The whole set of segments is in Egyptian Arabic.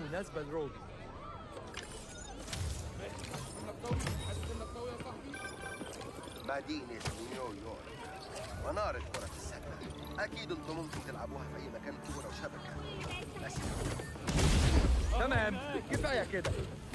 مناسبة لروبي مدينة نيويورك منارة كرة السلة أكيد أنتم ممكن تلعبوها في أي مكان كورة وشبكة بس تمام كفاية كده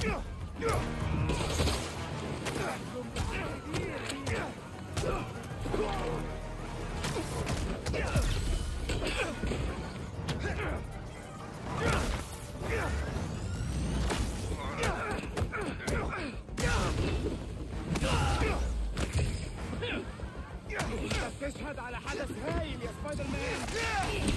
تشهد على حدث هايل يا سبايدر مان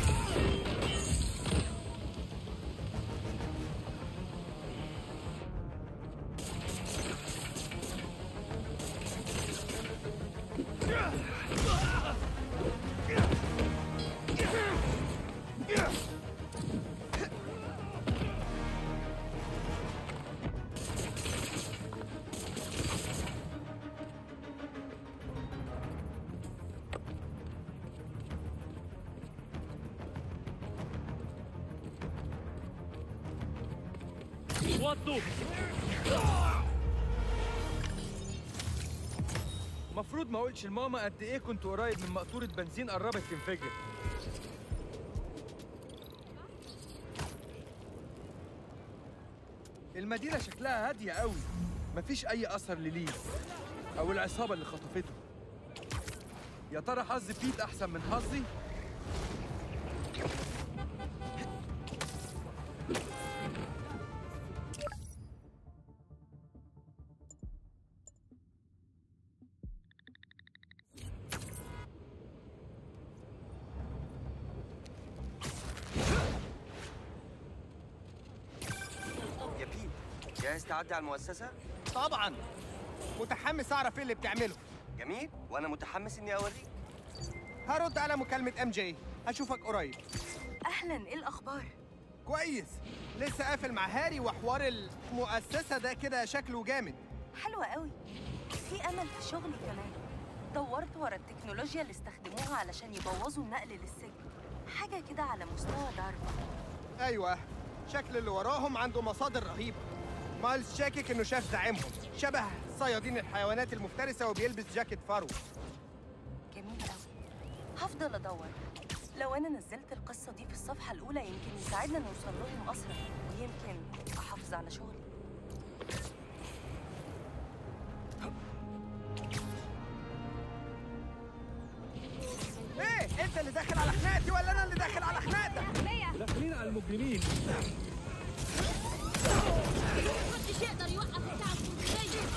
وطوا مفروض ما اقولش لماما قد ايه كنت قريب من مقطورة بنزين قربت تنفجر المدينة شكلها هادية قوي مفيش أي أثر لليز أو العصابة اللي خطفته يا ترى حظ بيت أحسن من حظي؟ يا بيت جاهز تعدي على المؤسسة؟ طبعا متحمس اعرف ايه اللي بتعمله جميل وأنا متحمس إني أوريك هرد على مكالمة ام جي هشوفك قريب اهلا ايه الاخبار كويس لسه قافل مع هاري وحوار المؤسسة ده كده شكله جامد حلوة قوي في امل في شغلي كمان دورت ورا التكنولوجيا اللي استخدموها علشان يبوظوا النقل للسجن حاجة كده على مستوى ضرب ايوه شكل اللي وراهم عنده مصادر رهيبة مايلز شاكك انه شاف زعيمهم شبه صيادين الحيوانات المفترسة وبيلبس جاكيت فرو جميل قوي هفضل ادور لو انا نزلت القصة دي في الصفحة الاولى يمكن يساعدنا نوصل لهم اسرع ويمكن احافظ على شغلي ايه انت اللي داخل على خناقتي ولا انا اللي داخل على خناقتك داخلين على المجرمين محدش يقدر يوقف التعب والخير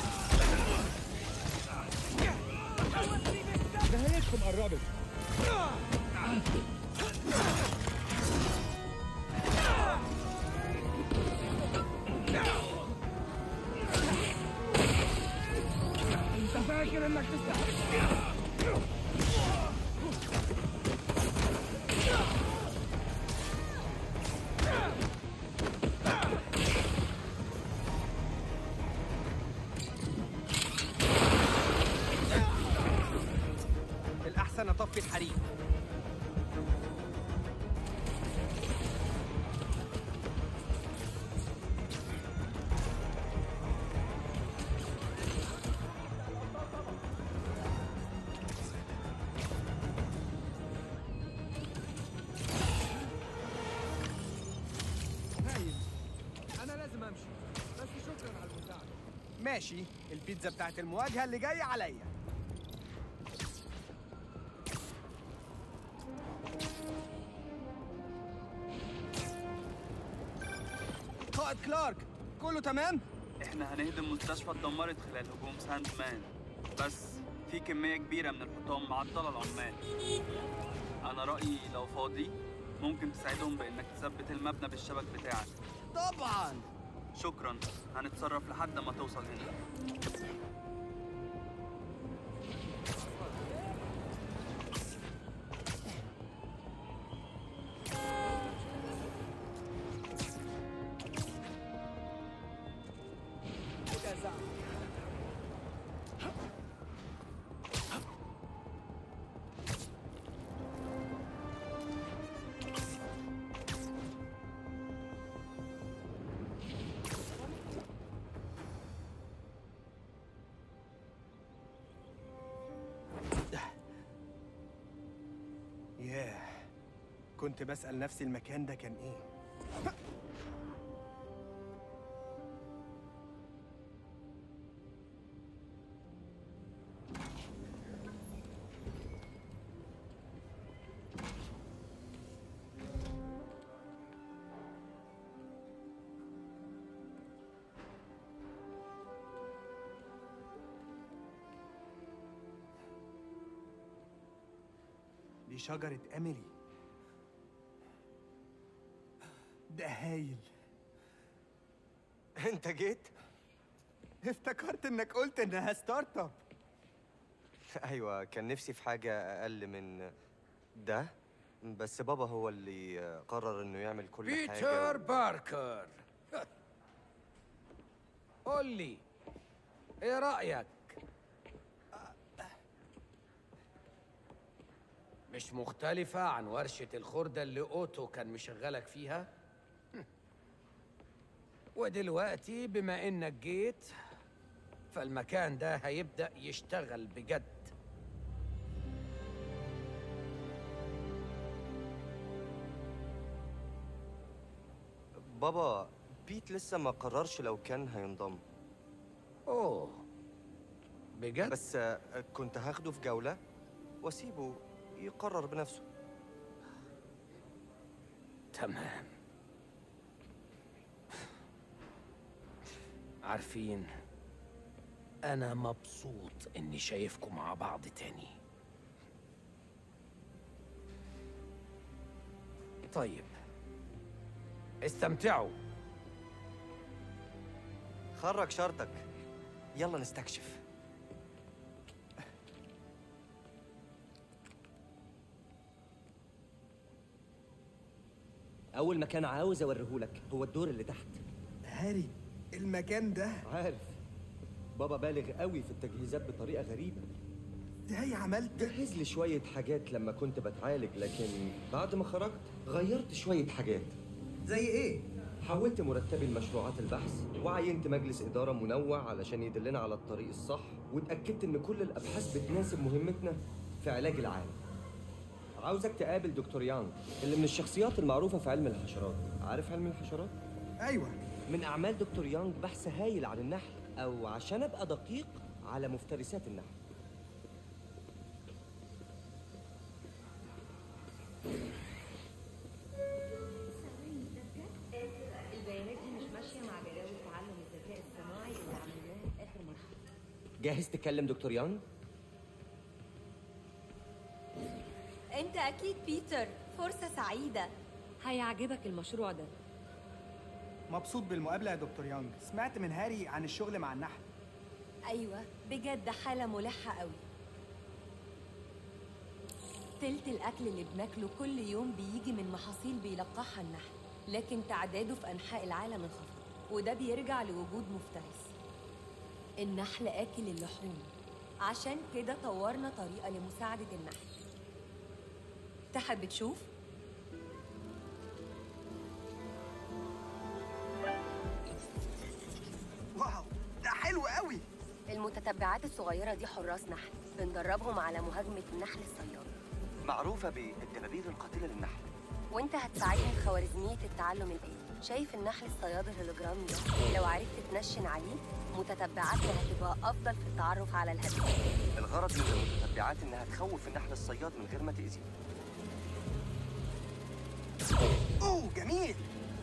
نهايتكم قربت انت فاكر انك تستحق الاحسن اطفي الحريق هايل انا لازم امشي بس شكرا على المساعدة ماشي البيتزا بتاعت المواجهة اللي جاية عليا قائد كلارك كله تمام؟ احنا هنهدم مستشفى اتدمرت خلال هجوم ساند مان بس في كمية كبيرة من الحطام معطلة العمال أنا رأيي لو فاضي ممكن تساعدهم بإنك تثبت المبنى بالشبك بتاعك طبعا شكرا هنتصرف لحد ما توصل هنا كنت بسأل نفسي المكان ده كان ايه دي شجرة أميلي ده هايل انت جيت افتكرت انك قلت انها ستارت اب ايوه كان نفسي في حاجه اقل من ده بس بابا هو اللي قرر انه يعمل كل بيتر حاجه باركر قول لي ايه رأيك؟ مش مختلفة عن ورشة الخردة اللي أوتو كان مشغلك فيها؟ ودلوقتي بما إنك جيت فالمكان ده هيبدأ يشتغل بجد بابا بيت لسه ما قررش لو كان هينضم أوه بجد؟ بس آه، كنت هاخده في جوله واسيبه يقرر بنفسه تمام عارفين أنا مبسوط إني شايفكم مع بعض تاني طيب استمتعوا خرج شرطك يلا نستكشف أول مكان عاوز أوريهولك هو الدور اللي تحت هاري المكان ده عارف بابا بالغ قوي في التجهيزات بطريقة غريبة ازاي عملت جهز لي شوية حاجات لما كنت بتعالج لكن بعد ما خرجت غيرت شوية حاجات زي ايه حولت مرتبي لمشروعات البحث وعينت مجلس إدارة منوع علشان يدلنا على الطريق الصح واتأكدت إن كل الأبحاث بتناسب مهمتنا في علاج العالم عاوزك تقابل دكتور يانج اللي من الشخصيات المعروفة في علم الحشرات عارف علم الحشرات؟ ايوه من أعمال دكتور يانج بحث هايل عن النحل أو عشان أبقى دقيق على مفترسات النحل البيانات دي مش ماشيه مع جداول تعلم الذكاء الصناعي اللي عملناها في اخر مرحله جاهز تكلم دكتور يانج؟ انت اكيد بيتر فرصة سعيدة هيعجبك المشروع ده مبسوط بالمقابله يا دكتور يانج سمعت من هاري عن الشغل مع النحل ايوه بجد حالة ملحة قوي تلت الاكل اللي بناكله كل يوم بيجي من محاصيل بيلقحها النحل لكن تعداده في انحاء العالم انخفض وده بيرجع لوجود مفترس النحل اكل اللحوم عشان كده طورنا طريقة لمساعدة النحل تحب تشوف؟ واو ده حلو قوي المتتبعات الصغيرة دي حراس نحل بندربهم على مهاجمة النحل الصياد معروفه بالدبابير القاتله للنحل وانت هتساعدني في خوارزمية التعلم الآلي شايف النحل الصياد الهولوجرامي ده لو عرفت تنشن عليه متتبعاتنا هتبقى أفضل في التعرف على الهدف الغرض من المتتبعات انها تخوف النحل الصياد من غير ما تاذيه اوه جميل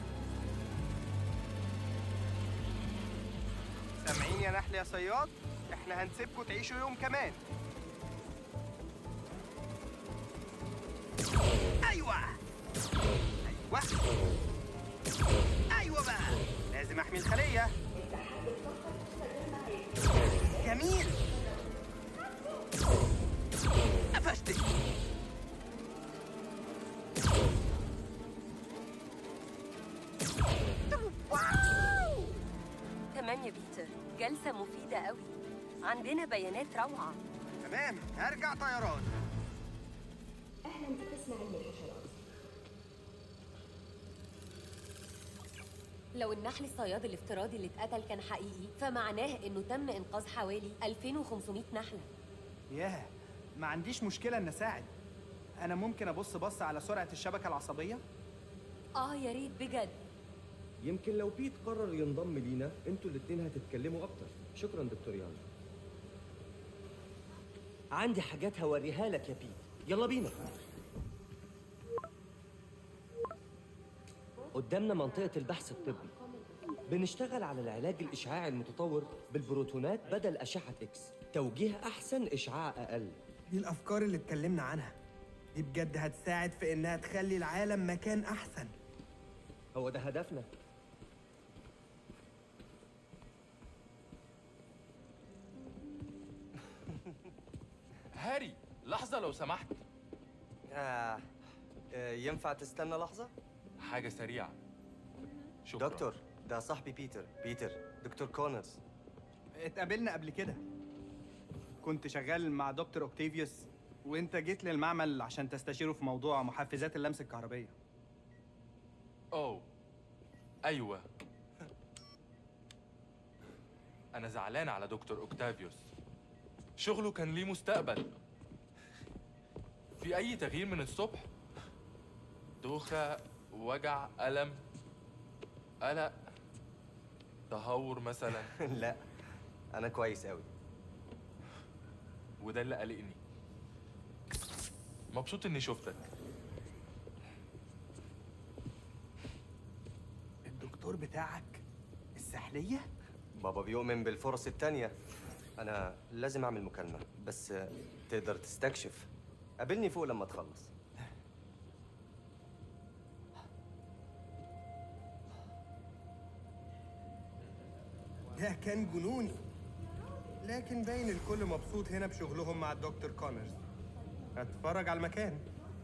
سامعين يا نحل يا صياد احنا هنسيبكم تعيشوا يوم كمان ايوه ايوه ايوه بقى لازم احمي الخليه جميل قفشتك تمام يا بيتر جلسة مفيدة قوي عندنا بيانات روعة تمام ارجع طيران اهلا بقسم علم الحشرات لو النحل الصياد الافتراضي اللي اتقتل كان حقيقي فمعناه انه تم انقاذ حوالي 2500 نحلة ياه ما عنديش مشكله ان اساعد انا ممكن ابص بص على سرعه الشبكه العصبيه اه يا ريت بجد يمكن لو بيت قرر ينضم لينا انتوا الاتنين هتتكلموا اكتر شكرا دكتور يان عندي حاجات هوريها لك يا بيت يلا بينا قدامنا منطقة البحث الطبي بنشتغل على العلاج الإشعاعي المتطور بالبروتونات بدل أشعة إكس توجيه أحسن إشعاع أقل دي الافكار اللي اتكلمنا عنها دي بجد هتساعد في انها تخلي العالم مكان احسن هو ده هدفنا هاري لحظة لو سمحت آه. آه ينفع تستنى لحظة؟ حاجة سريعة شكرا دكتور ده صاحبي بيتر بيتر دكتور كونرز اتقابلنا قبل كده كنت شغال مع دكتور اوكتيفيوس وانت جيت للمعمل عشان تستشيره في موضوع محفزات اللمس الكهربيه أوه أيوة أنا زعلان على دكتور أوكتافيوس شغله كان ليه مستقبل في أي تغيير من الصبح دوخة وجع ألم قلق تهور مثلا لا أنا كويس أوي وده اللي قلقني مبسوط إني شفتك الدكتور بتاعك السحليه بابا بيؤمن بالفرص التانية أنا لازم أعمل مكالمة بس آه، تقدر تستكشف قابلني فوق لما تخلص ده كان جنوني لكن باين الكل مبسوط هنا بشغلهم مع الدكتور كونرز اتفرج على المكان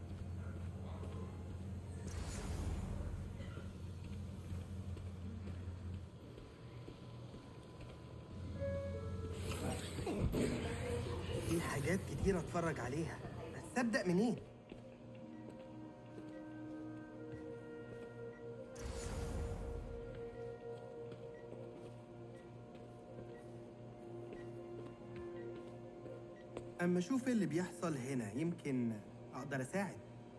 في حاجات كتير اتفرج عليها بس ابدا منين اما اشوف اللي بيحصل هنا يمكن اقدر اساعد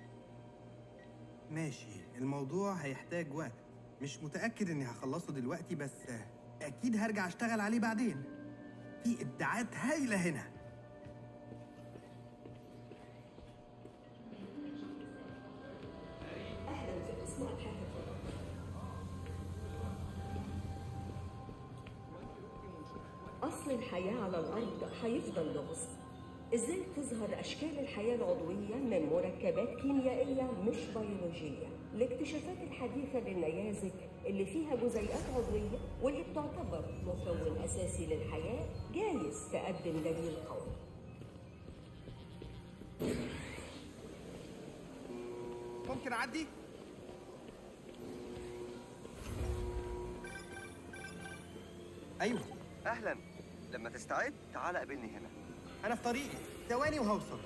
ماشي الموضوع هيحتاج وقت مش متاكد اني هخلصه دلوقتي بس اكيد هرجع اشتغل عليه بعدين في ابداعات هايله هنا أصل الحياة على الأرض هيفضل لغز إزاي تظهر أشكال الحياة العضوية من مركبات كيميائية مش بيولوجية الاكتشافات الحديثة للنيازك اللي فيها جزيئات عضوية واللي بتعتبر مكون أساسي للحياة جايز تقدم دليل قوي ممكن اعدي ايوه أهلا لما تستعد تعال قابلني هنا انا في طريقي ثواني وهوصل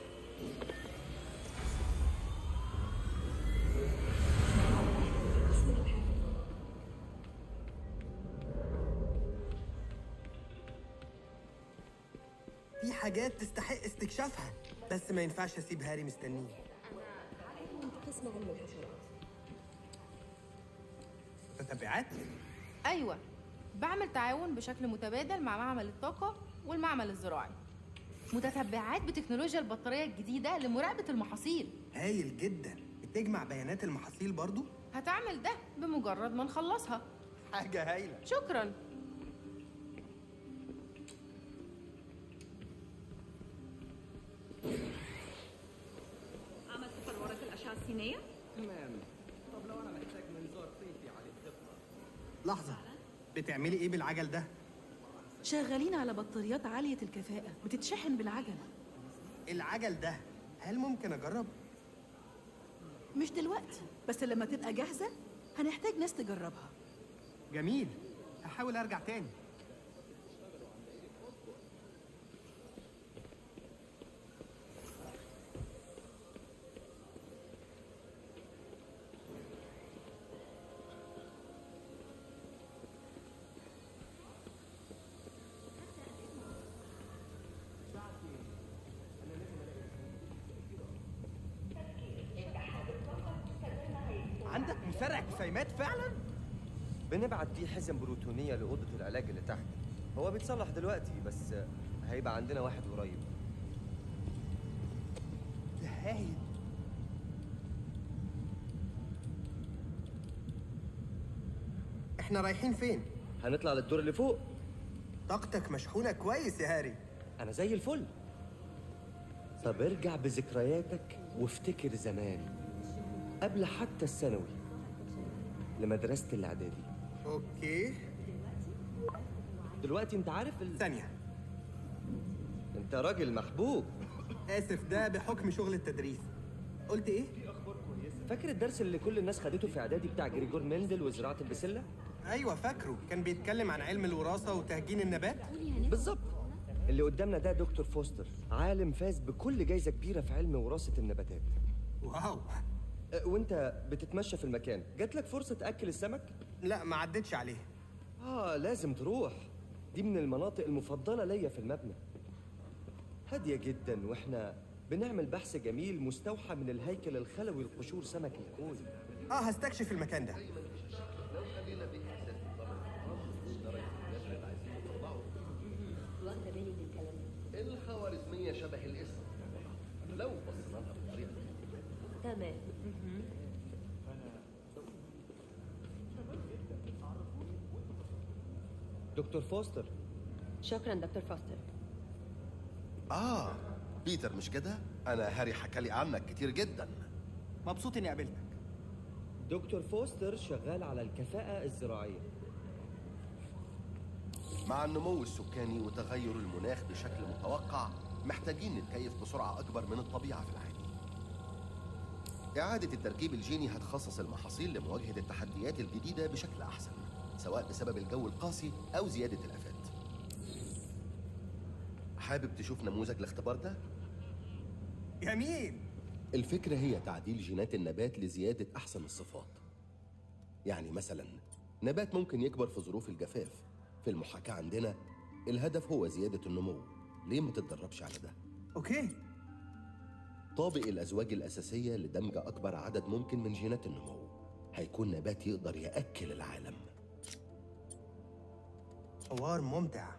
في حاجات تستحق استكشافها بس ما ينفعش اسيب هاري مستنيه قسم علم الحشرات متتبعات أيوة بعمل تعاون بشكل متبادل مع معمل الطاقة والمعمل الزراعي متتبعات بتكنولوجيا البطارية الجديدة لمراقبة المحاصيل هايل جدا بتجمع بيانات المحاصيل برضو هتعمل ده بمجرد ما نخلصها حاجه هايله شكرا عملت فلورة الأشعة السينية؟ تمام طب لو انا محتاج منظار صيفي على الدقة لحظه بتعملي ايه بالعجل ده شغالين على بطاريات عالية الكفاءة بتتشحن بالعجل العجل ده هل ممكن اجرب مش دلوقتي بس لما تبقى جاهزة هنحتاج ناس تجربها جميل هحاول ارجع تاني جسيمات فعلا بنبعت فيه حزم بروتونيه لاوضه العلاج اللي تحت هو بيتصلح دلوقتي بس هيبقى عندنا واحد قريب ده هايل احنا رايحين فين هنطلع للدور اللي فوق طاقتك مشحونه كويس يا هاري انا زي الفل طب ارجع بذكرياتك وافتكر زمان قبل حتى الثانوي لمدرسة الإعدادي اوكي دلوقتي أنت عارف ال... ثانيه أنت راجل محبوب اسف ده بحكم شغل التدريس قلت ايه فاكر الدرس اللي كل الناس خدته في إعدادي بتاع جريجور مندل وزراعة البسلة؟ ايوه فاكره كان بيتكلم عن علم الوراثه وتهجين النبات بالظبط اللي قدامنا ده دكتور فوستر عالم فاز بكل جايزة كبيرة في علم وراثة النباتات واو أه، وانت بتتمشى في المكان جات لك فرصة تأكل السمك؟ لا ما عدتش عليه آه لازم تروح دي من المناطق المفضلة ليا في المبنى هادية جدا واحنا بنعمل بحث جميل مستوحى من الهيكل الخلوي لقشور سمك الكون اه هستكشف المكان ده واخده بالي من الكلام ده الخوارزمية شبه الاسم لو بصينا لها بالطريقة دي تمام دكتور فوستر شكرا دكتور فاستر آه بيتر مش كده؟ أنا هاري حكالي عنك كتير جدا مبسوط اني قابلتك دكتور فوستر شغال على الكفاءة الزراعية مع النمو السكاني وتغير المناخ بشكل متوقع محتاجين نتكيف بسرعة أكبر من الطبيعة في العادي إعادة التركيب الجيني هتخصص المحاصيل لمواجهة التحديات الجديدة بشكل أحسن سواء بسبب الجو القاسي أو زيادة الآفات حابب تشوف نموذج الاختبار ده؟ جميل الفكرة هي تعديل جينات النبات لزيادة أحسن الصفات يعني مثلا نبات ممكن يكبر في ظروف الجفاف في المحاكاة عندنا الهدف هو زيادة النمو ليه ما تتدربش على ده؟ اوكي طابق الأزواج الأساسية لدمج أكبر عدد ممكن من جينات النمو هيكون نبات يقدر يأكل العالم حوار ممتع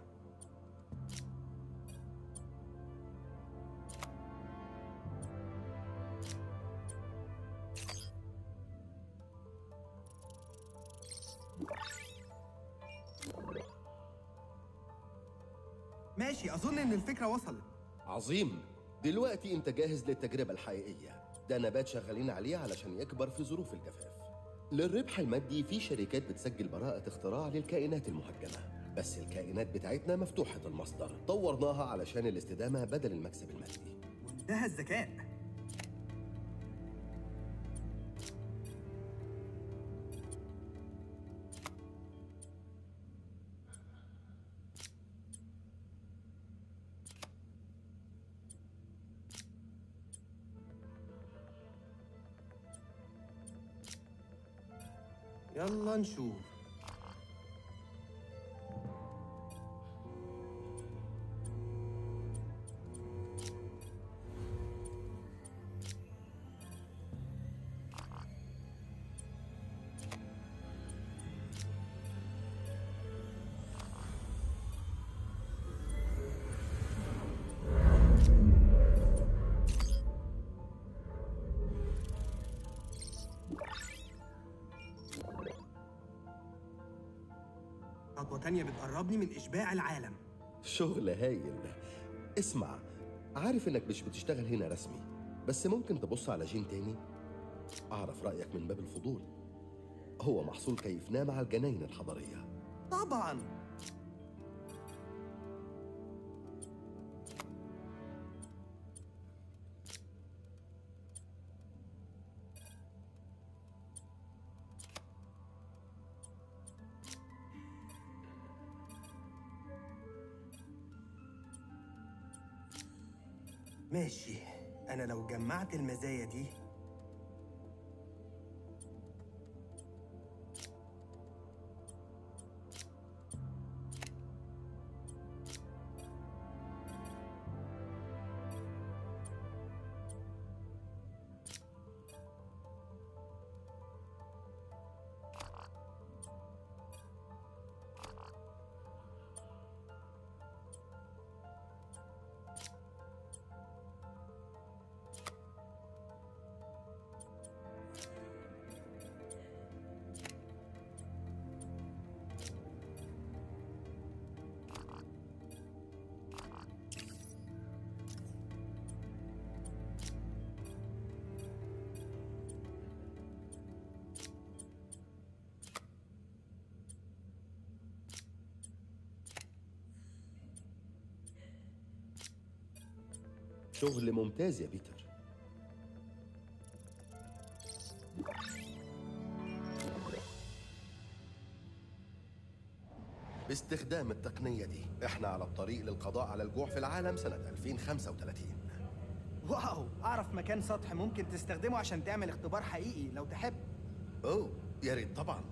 ماشي اظن ان الفكره وصلت عظيم دلوقتي انت جاهز للتجربة الحقيقية ده نبات شغالين عليه علشان يكبر في ظروف الجفاف للربح المادي في شركات بتسجل براءة اختراع للكائنات المهجنة بس الكائنات بتاعتنا مفتوحة المصدر طورناها علشان الاستدامة بدل المكسب المادي منتهى الذكاء يلا نشوف خطوة تانية بتقربني من إشباع العالم شغل هايل اسمع عارف انك مش بتشتغل هنا رسمي بس ممكن تبص على جين تاني اعرف رأيك من باب الفضول هو محصول كيفناه مع الجناين الحضرية طبعا ماشي أنا لو جمعت المزايا دي شغل ممتاز يا بيتر باستخدام التقنية دي احنا على الطريق للقضاء على الجوع في العالم سنة 2035 واو اعرف مكان سطح ممكن تستخدمه عشان تعمل اختبار حقيقي لو تحب اوه يا ريت طبعا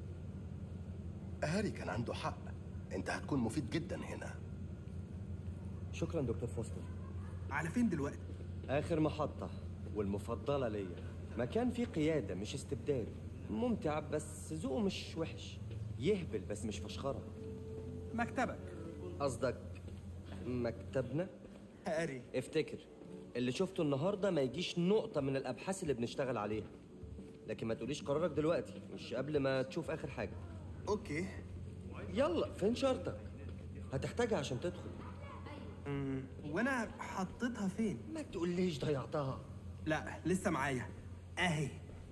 هاري كان عنده حق انت هتكون مفيد جدا هنا شكرا دكتور فوستر على فين دلوقتي آخر محطة والمفضلة ليا مكان فيه قيادة مش استبداد ممتع بس ذوقه مش وحش يهبل بس مش فشخرة مكتبك قصدك مكتبنا؟ هاري افتكر اللي شفته النهاردة ما يجيش نقطة من الأبحاث اللي بنشتغل عليها لكن ما تقوليش قرارك دلوقتي مش قبل ما تشوف آخر حاجة اوكي يلا فين شرطك؟ هتحتاجها عشان تدخل مم، وانا حطيتها فين ما تقوليش ضيعتها لا لسه معايا اهي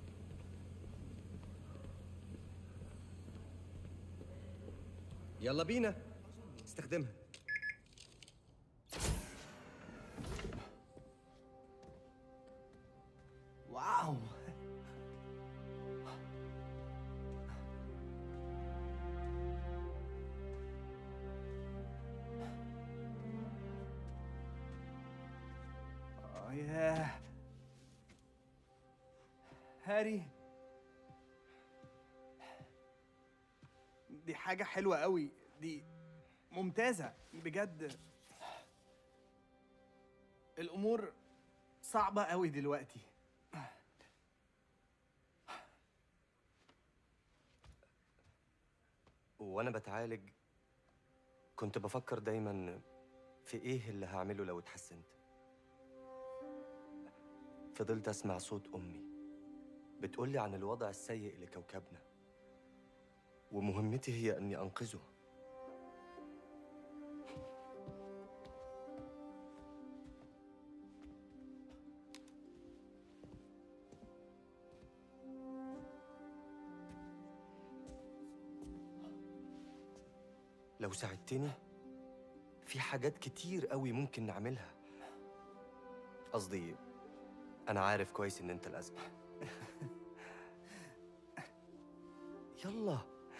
يلا بينا استخدمها واو آه ياه هاري دي حاجة حلوة قوي دي ممتازة بجد الأمور صعبة قوي دلوقتي وانا بتعالج كنت بفكر دايما في ايه اللي هعمله لو اتحسنت فضلت اسمع صوت امي بتقولي عن الوضع السيء لكوكبنا ومهمتي هي اني انقذه لو ساعدتني في حاجات كتير قوي ممكن نعملها قصدي انا عارف كويس ان انت الازمه يلا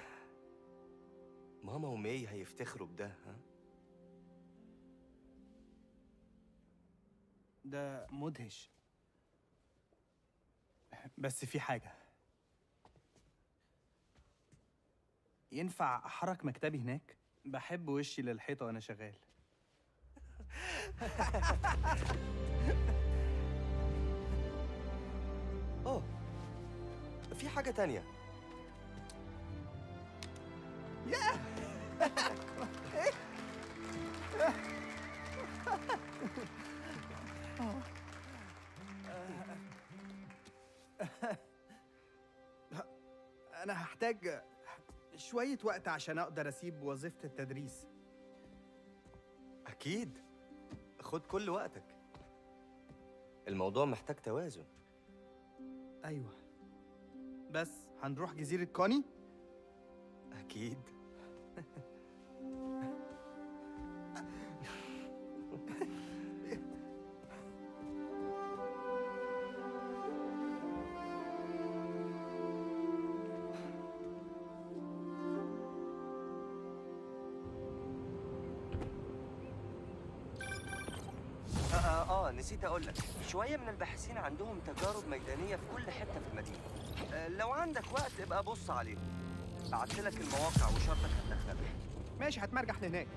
ماما وماي هيفتخروا بده ها ده مدهش بس في حاجة ينفع أحرك مكتبي هناك؟ بحب وشي للحيطة وأنا شغال اوه في حاجه تانية ياه أنا هحتاج شوية وقت عشان أقدر أسيب وظيفة التدريس اكيد خد كل وقتك الموضوع محتاج توازن أيوه بس هنروح جزيرة كوني؟ اكيد آه, آه, اه نسيت اقول لك شويه من الباحثين عندهم تجارب ميدانيه في كل حته في المدينه آه لو عندك وقت ابقى بص عليهم بعت لك المواقع وشرطك هتدخلها ماشي هتمرجح لهناك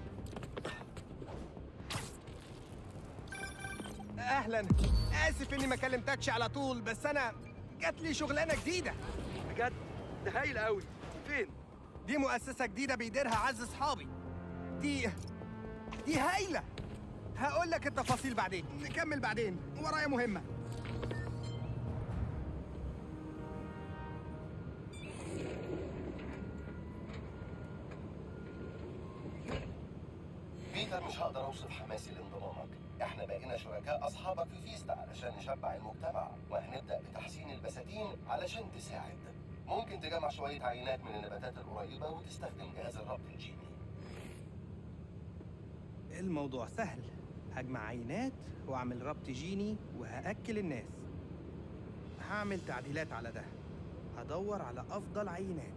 اهلا اسف اني ما كلمتكش على طول بس انا جات لي شغلانه جديده بجد ده هايل قوي فين دي مؤسسه جديده بيديرها عز اصحابي دي دي هايله هقول لك التفاصيل بعدين نكمل بعدين ورايا مهمه بيتر مش هقدر اوصف حماسي لانضمامك احنا بقينا شركاء اصحابك في فيستا علشان نشبع المجتمع وهنبدا بتحسين البساتين علشان تساعد ممكن تجمع شويه عينات من النباتات القريبه وتستخدم جهاز الربط الجيني الموضوع سهل هجمع عينات واعمل ربط جيني وهاكل الناس هعمل تعديلات على ده هدور على افضل عينات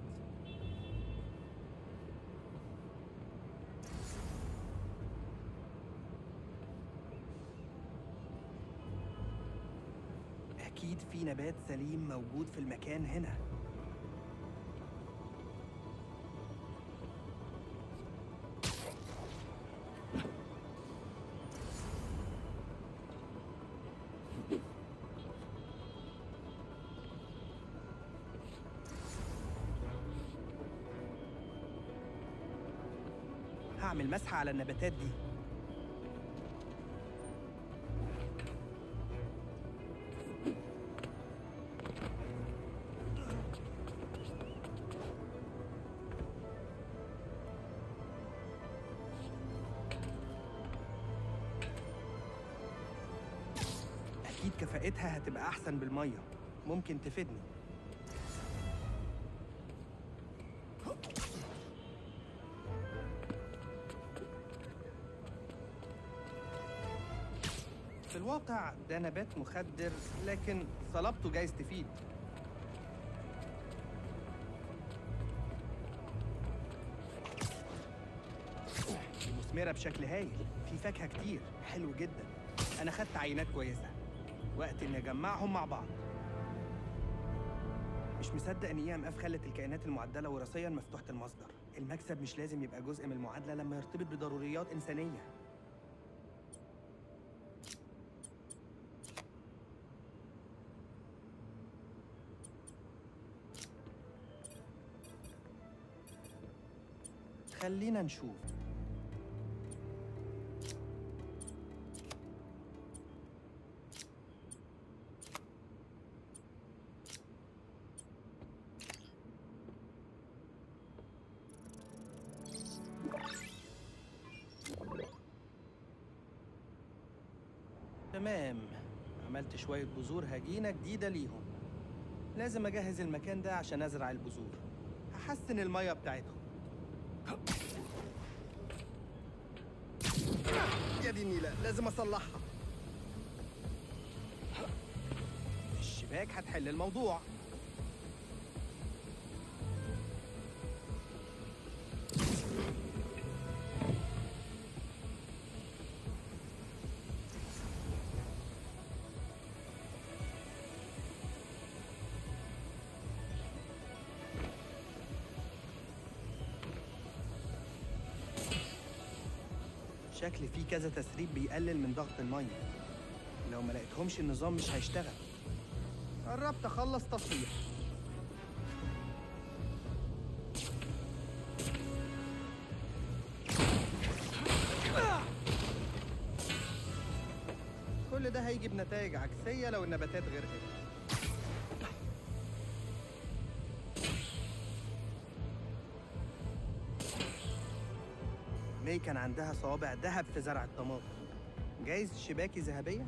اكيد في نبات سليم موجود في المكان هنا هعمل مسحة على النباتات دي أكيد كفاءتها هتبقى أحسن بالمية ممكن تفيدني في الواقع ده نبات مخدر لكن صلابته جايز تفيد دي مثمرة بشكل هايل في فاكهة كتير حلو جدا أنا خدت عينات كويسة وقت إني أجمعهم مع بعض مش مصدق إن إي إم إف خلت الكائنات المعدلة وراثيا مفتوحة المصدر المكسب مش لازم يبقى جزء من المعادلة لما يرتبط بضروريات إنسانية خلينا نشوف تمام عملت شوية بذور هجينة جديدة ليهم لازم أجهز المكان ده عشان أزرع البذور هحسن المية بتاعتهم يا دي النيلة لازم أصلحها الشباك هتحل الموضوع شكل فيه كذا تسريب بيقلل من ضغط المية لو ما لقيتهمش النظام مش هيشتغل قربت اخلص تصليح كل ده هيجي بنتائج عكسية لو النباتات غرقت مي كان عندها صوابع ذهب في زرع الطماطم جايز شباكي ذهبية؟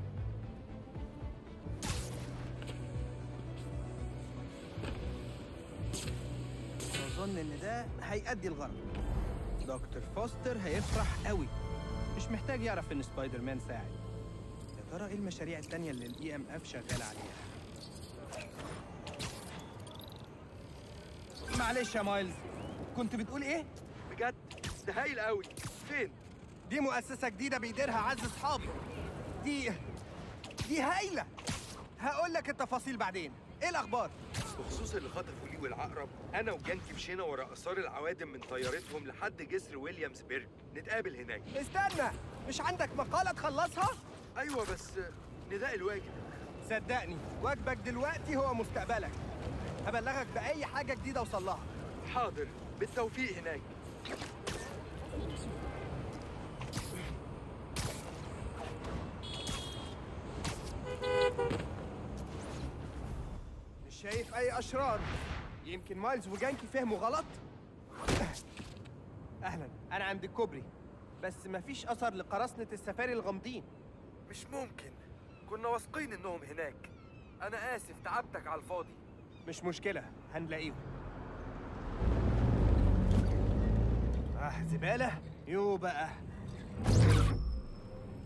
أظن إن ده هيأدي الغرض دكتور فوستر هيفرح قوي مش محتاج يعرف إن سبايدر مان ساعد يا ترى إيه المشاريع التانية اللي الإي إم إف شغال عليها؟ معلش يا مايلز كنت بتقول إيه؟ بجد ده هايل قوي فين دي مؤسسة جديدة بيديرها عز أصحابي دي دي هايلة هقول لك التفاصيل بعدين إيه الأخبار؟ بخصوص اللي خطفوا ليه والعقرب انا وجانكي مشينا ورا اثار العوادم من طيارتهم لحد جسر ويليامسبرج نتقابل هناك استنى مش عندك مقالة تخلصها؟ ايوه بس نداء الواجب صدقني واجبك دلوقتي هو مستقبلك هبلغك بأي حاجة جديدة وصل لها حاضر بالتوفيق هناك مش شايف أي أشرار يمكن مايلز وجانكي فهموا غلط أهلا أنا عند الكوبري بس مفيش أثر لقراصنة السفاري الغامضين مش ممكن كنا واثقين انهم هناك انا اسف تعبتك على الفاضي مش مشكلة هنلاقيهم آه زبالة يو بقى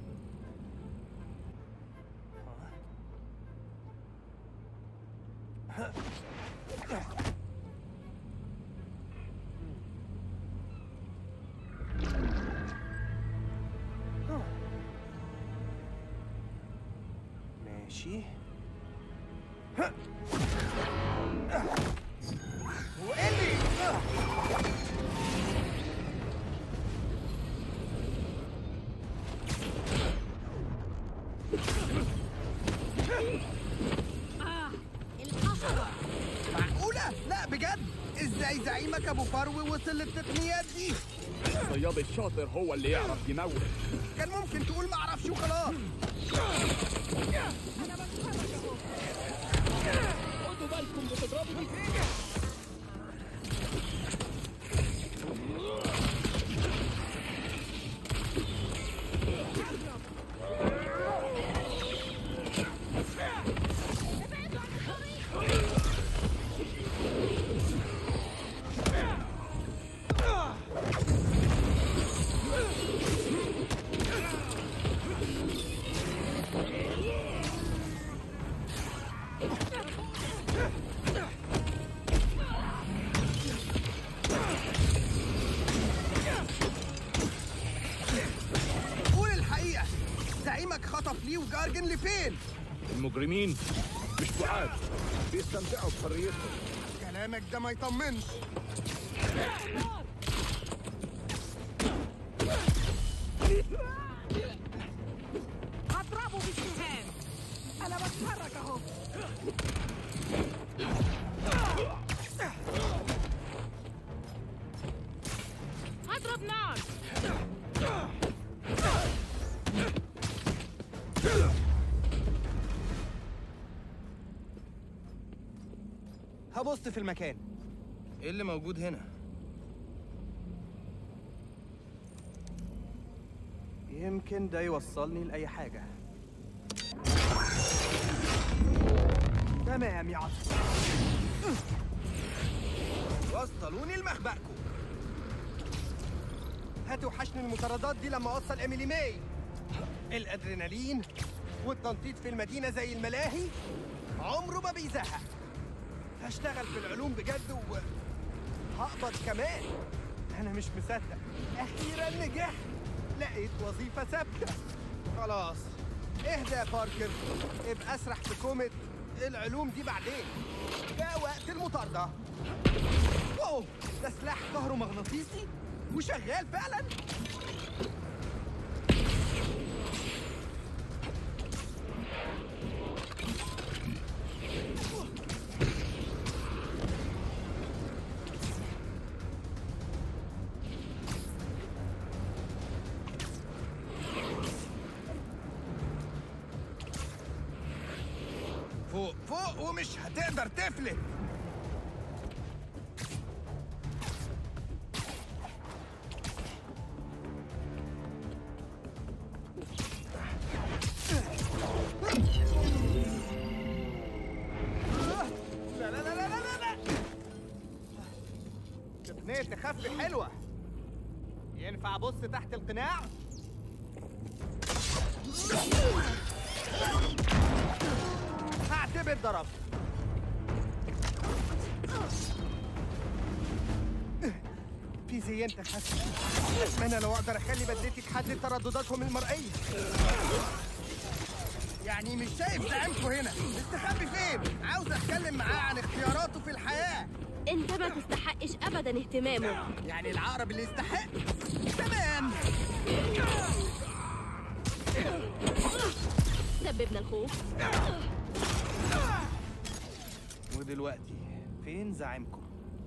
ماشي وإلي آه الحشرة معقولة؟ لا بجد ازاي زعيمك ابو فرو وصل للتقنيات دي؟ الصياد الشاطر هو اللي يعرف يموت كان ممكن تقول معرفش وخلاص خدوا بالكم بتضربوا دي فين قول الحقيقة زعيمك خطف ليه وجارجن لفين؟ المجرمين مش بعاد بيستمتعوا بحريتهم كلامك ده ما يطمنش هضربه بالسهام انا بتحرك اهو هضرب نار هبص في المكان ايه اللي موجود هنا؟ يمكن ده يوصلني لأي حاجة تمام يا عصر وصلوني لمخبأكم هاتوا حشن المطاردات دي لما اوصل ايميلي ماي الادرينالين والتنطيط في المدينة زي الملاهي عمره ما بيزهق هشتغل في العلوم بجد و هقبض كمان انا مش مصدق اخيرا نجحت لقيت وظيفة ثابتة خلاص اهدى يا باركر ابقى اسرح في كومة العلوم دي بعدين ده وقت المطاردة اوه ده سلاح كهرومغناطيسي وشغال فعلا فوق فوق ومش هتقدر تفلت لا لا لا لا لا لا لا تقنية تخفي حلوة ينفع ابص تحت القناع؟ هعتبر ضربت فيزيا تخفي اتمنى لو اقدر اخلي بدلتي تحدد تردداتهم المرئيه يعني مش شايف زعيمكم هنا مستخبي فين عاوز اتكلم معاه عن اختياراته في الحياه انت ما تستحقش ابدا اهتمامه يعني العقرب اللي يستحق تمام سببنا الخوف ودلوقتي فين زعيمكم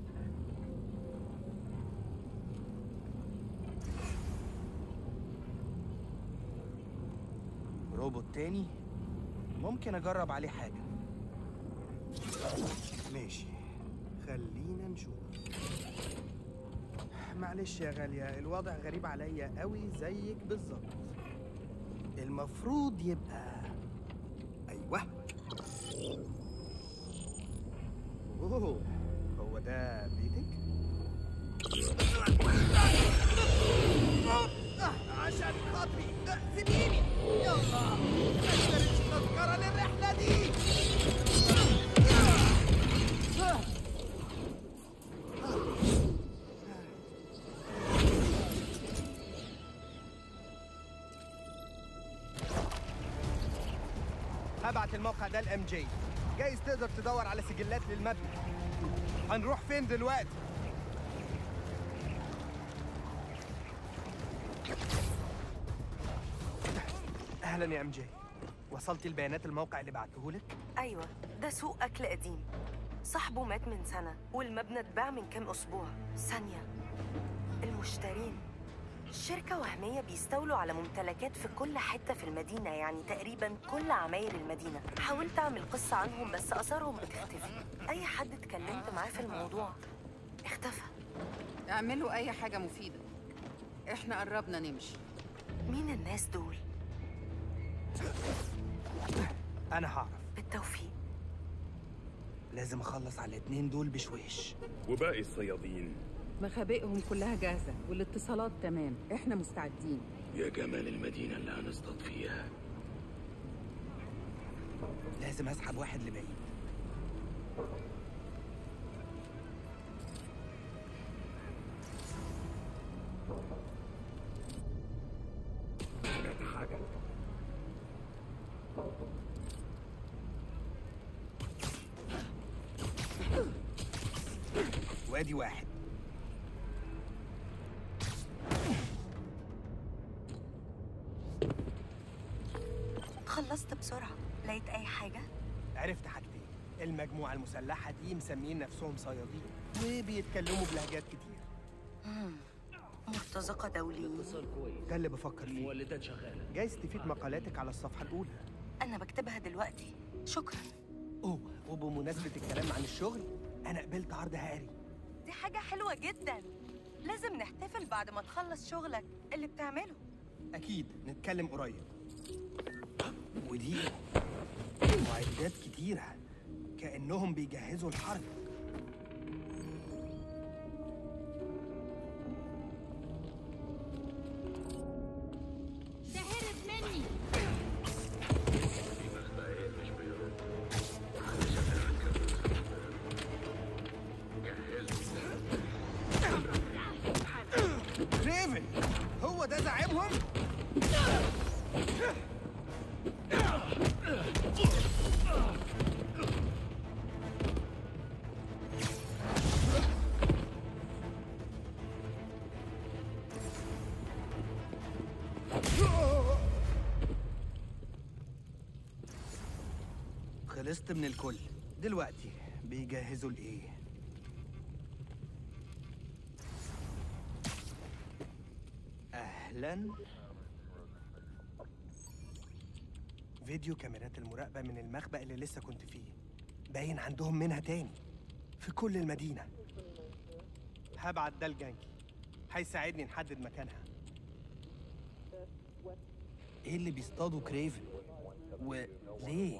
روبوت تاني ممكن اجرب عليه حاجه ماشي خلينا نشوف معلش يا غالية الوضع غريب عليا قوي زيك بالظبط المفروض يبقى ايوه اوه هو ده بيتك؟ عشان خاطري سيبيني يلا ما اشتريتش تذكرة للرحلة دي هبعت الموقع ده لام جي جايز تقدر تدور على سجلات للمبنى هنروح فين دلوقتي اهلا يا ام جي وصلتي لبيانات الموقع اللي بعتهولك أيوة ده سوق أكل قديم صاحبه مات من سنة والمبنى اتباع من كام أسبوع ثانية المشترين شركة وهمية بيستولوا على ممتلكات في كل حتة في المدينة يعني تقريبا كل عماير المدينة حاولت أعمل قصة عنهم بس آثارهم بتختفي أي حد اتكلمت معاه في الموضوع اختفى اعملوا أي حاجة مفيدة إحنا قربنا نمشي مين الناس دول؟ انا هعرف بالتوفيق لازم اخلص على الاتنين دول بشويش وباقي الصيادين مخابئهم كلها جاهزة والاتصالات تمام إحنا مستعدين يا جمال المدينة اللي هنصطاد فيها لازم اسحب واحد لبعيد سمعت حاجة وادي واحد خلصت بسرعة لقيت أي حاجة؟ عرفت حاجتين المجموعة المسلحة دي مسميين نفسهم صيادين وبيتكلموا بلهجات كتير مم. مرتزقة دوليين ده اللي بفكر فيه مولدات شغالة جايز تفيد مقالاتك على الصفحة الأولى أنا بكتبها دلوقتي شكرا أوه وبمناسبة الكلام عن الشغل أنا قبلت عرض هاري دي حاجة حلوة جدا لازم نحتفل بعد ما تخلص شغلك اللي بتعمله أكيد نتكلم قريب ودي معدات كتيرة كأنهم بيجهزوا الحرب ده هرب مني ريفن هو ده زعيمهم؟ خلصت من الكل دلوقتي بيجهزوا لإيه؟ أهلاً فيديو كاميرات المراقبة من المخبأ اللي لسه كنت فيه باين عندهم منها تاني في كل المدينة هبعت ده لجانكي هيساعدني نحدد مكانها ايه اللي بيصطادوا كريفن وليه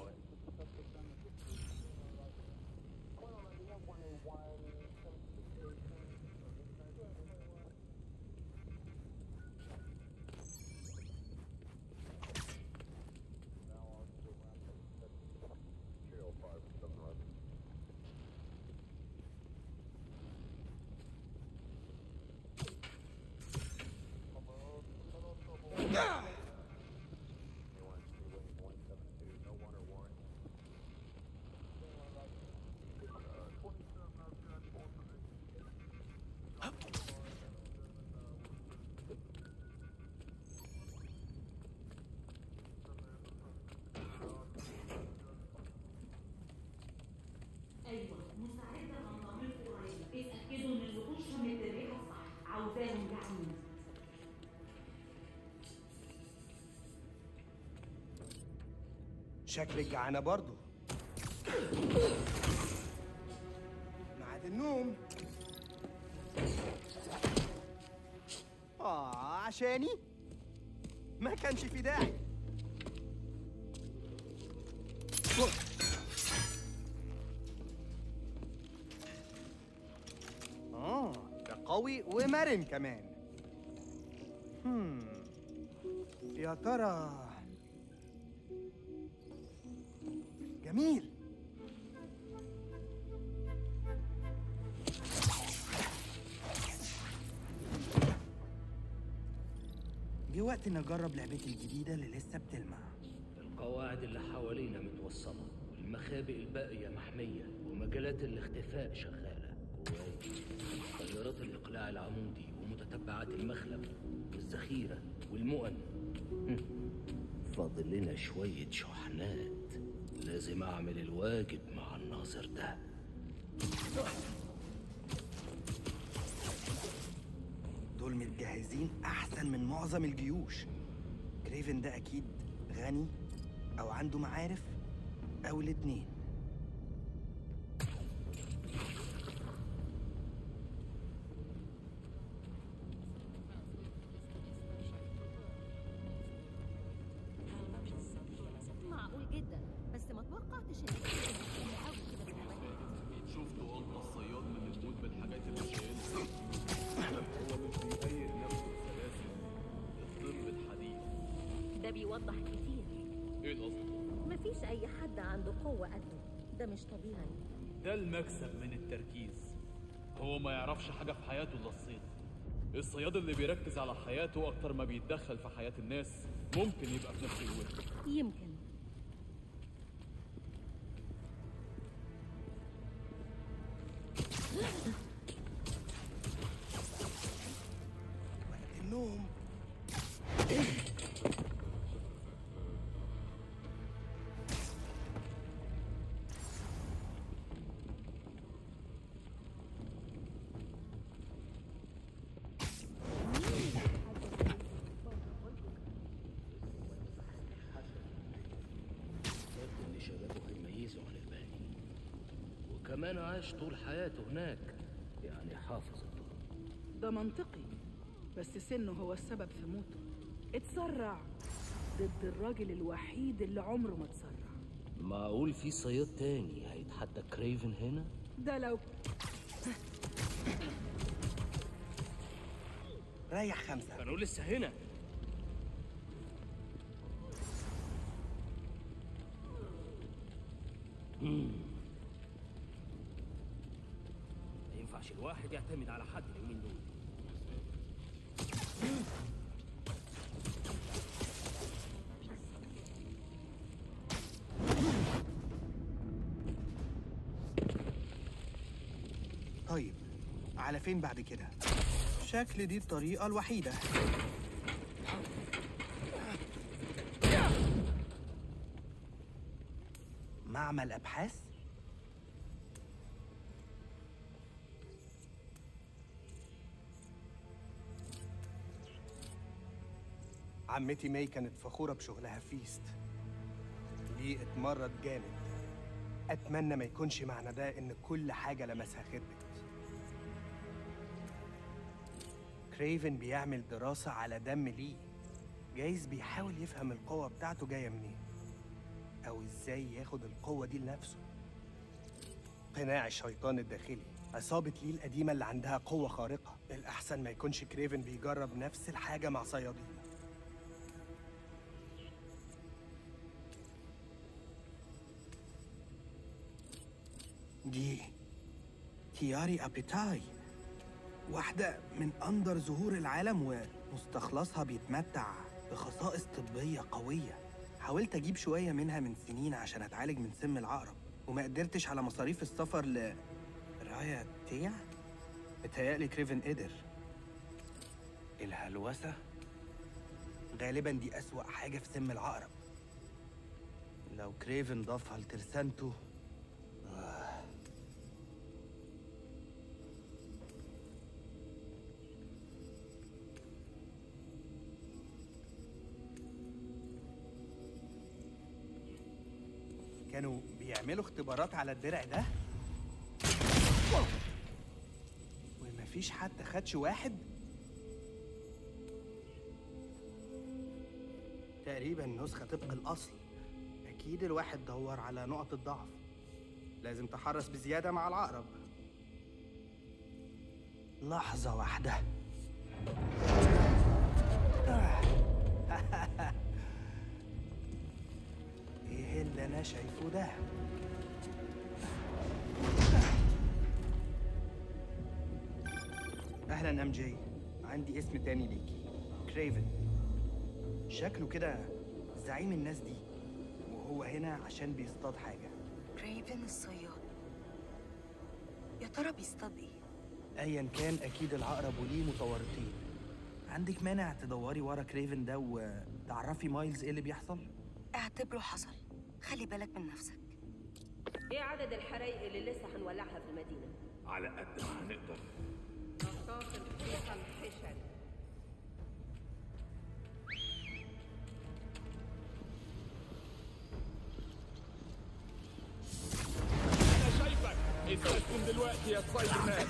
ايوه مساعدة هنضمنكم قريب اتأكدوا ان الوحوش من الريحة صح عاوزاهم يعني شكلك جعانة برضو ميعاد النوم آه عشاني ما كانش في داعي آه ده قوي ومرن كمان هم يا ترى جميل جه وقت نجرب لعبتي الجديدة اللي لسه بتلمع القواعد اللي حوالينا متوصلة والمخابئ الباقية محمية ومجالات الاختفاء شغالة كويس طيارات الإقلاع العمودي ومتتبعات المخلب والذخيرة والمؤن هم. فاضل لنا شوية شحنات لازم أعمل الواجب مع الناظر ده دول متجهزين احسن من معظم الجيوش كريفن ده اكيد غني او عنده معارف او الاتنين معقول جدا بس ما توقعتش ان كده قوي كده في الأوقات. شفتوا أنقى الصياد من اللي بيموت بالحاجات اللي شايلها هو مش بيهيئ نفسه بسلاسل الطب الحديث ده بيوضح كتير ايه القصد؟ مفيش اي حد عنده قوه قده ده مش طبيعي ده المكسب من التركيز هو ما يعرفش حاجة في حياته إلا الصيد الصياد اللي بيركز على حياته أكتر ما بيتدخل في حياة الناس ممكن يبقى في نفس الوقت يمكن النوم يبدو إن شبابه هيميزوا عن الباقي وكمان عاش طول حياته هناك يعني حافظ الطرق ده منطقي بس سنه هو السبب في موته اتسرع ضد الراجل الوحيد اللي عمره ما اتسرع معقول في صياد تاني هيتحدى كريفن هنا؟ ده لو ريح خمسة كانوا لسه هنا مم. ما ينفعش الواحد يعتمد على حد اليومين دول طيب على فين بعد كده شكل دي الطريقة الوحيدة معمل أبحاث عمتي ماي كانت فخورة بشغلها في فيست ليه اتمرد جامد أتمنى ما يكونش معنى ده إن كل حاجة لمسها خربت كريفن بيعمل دراسة على دم ليه جايز بيحاول يفهم القوة بتاعته جاية منين أو إزاي ياخد القوة دي لنفسه قناع الشيطان الداخلي عصابة ليه القديمة اللي عندها قوة خارقة الأحسن ما يكونش كريفن بيجرب نفس الحاجة مع صيادين دي تياري أبيتاي واحدة من أندر زهور العالم ومستخلصها بيتمتع بخصائص طبية قوية حاولت أجيب شوية منها من سنين عشان أتعالج من سم العقرب وما قدرتش على مصاريف السفر ل رايا تيع بتهيألي كريفن قدر الهلوسة غالبا دي أسوأ حاجة في سم العقرب لو كريفن ضافها لترسانته آه. كانوا بيعملوا اختبارات على الدرع ده ومفيش حد خدش واحد تقريبا نسخة طبق الأصل أكيد الواحد دور على نقط الضعف لازم تحرص بزيادة مع العقرب لحظة واحدة ايه اللي انا شايفه ده اهلا ام جي عندي اسم تاني ليكي كريفن شكله كده زعيم الناس دي هو هنا عشان بيصطاد حاجة كريفن الصياد يا ترى بيصطاد ايه؟ ايا كان اكيد العقرب وليه متورطين عندك مانع تدوري ورا كريفن ده وتعرفي مايلز ايه اللي بيحصل اعتبره حصل خلي بالك من نفسك ايه عدد الحرايق اللي لسه هنولعها في المدينة؟ على قد ما هنقدر نشاط الحقيقة الحشري انا شايفك استسلم دلوقتي يا سبايدر مان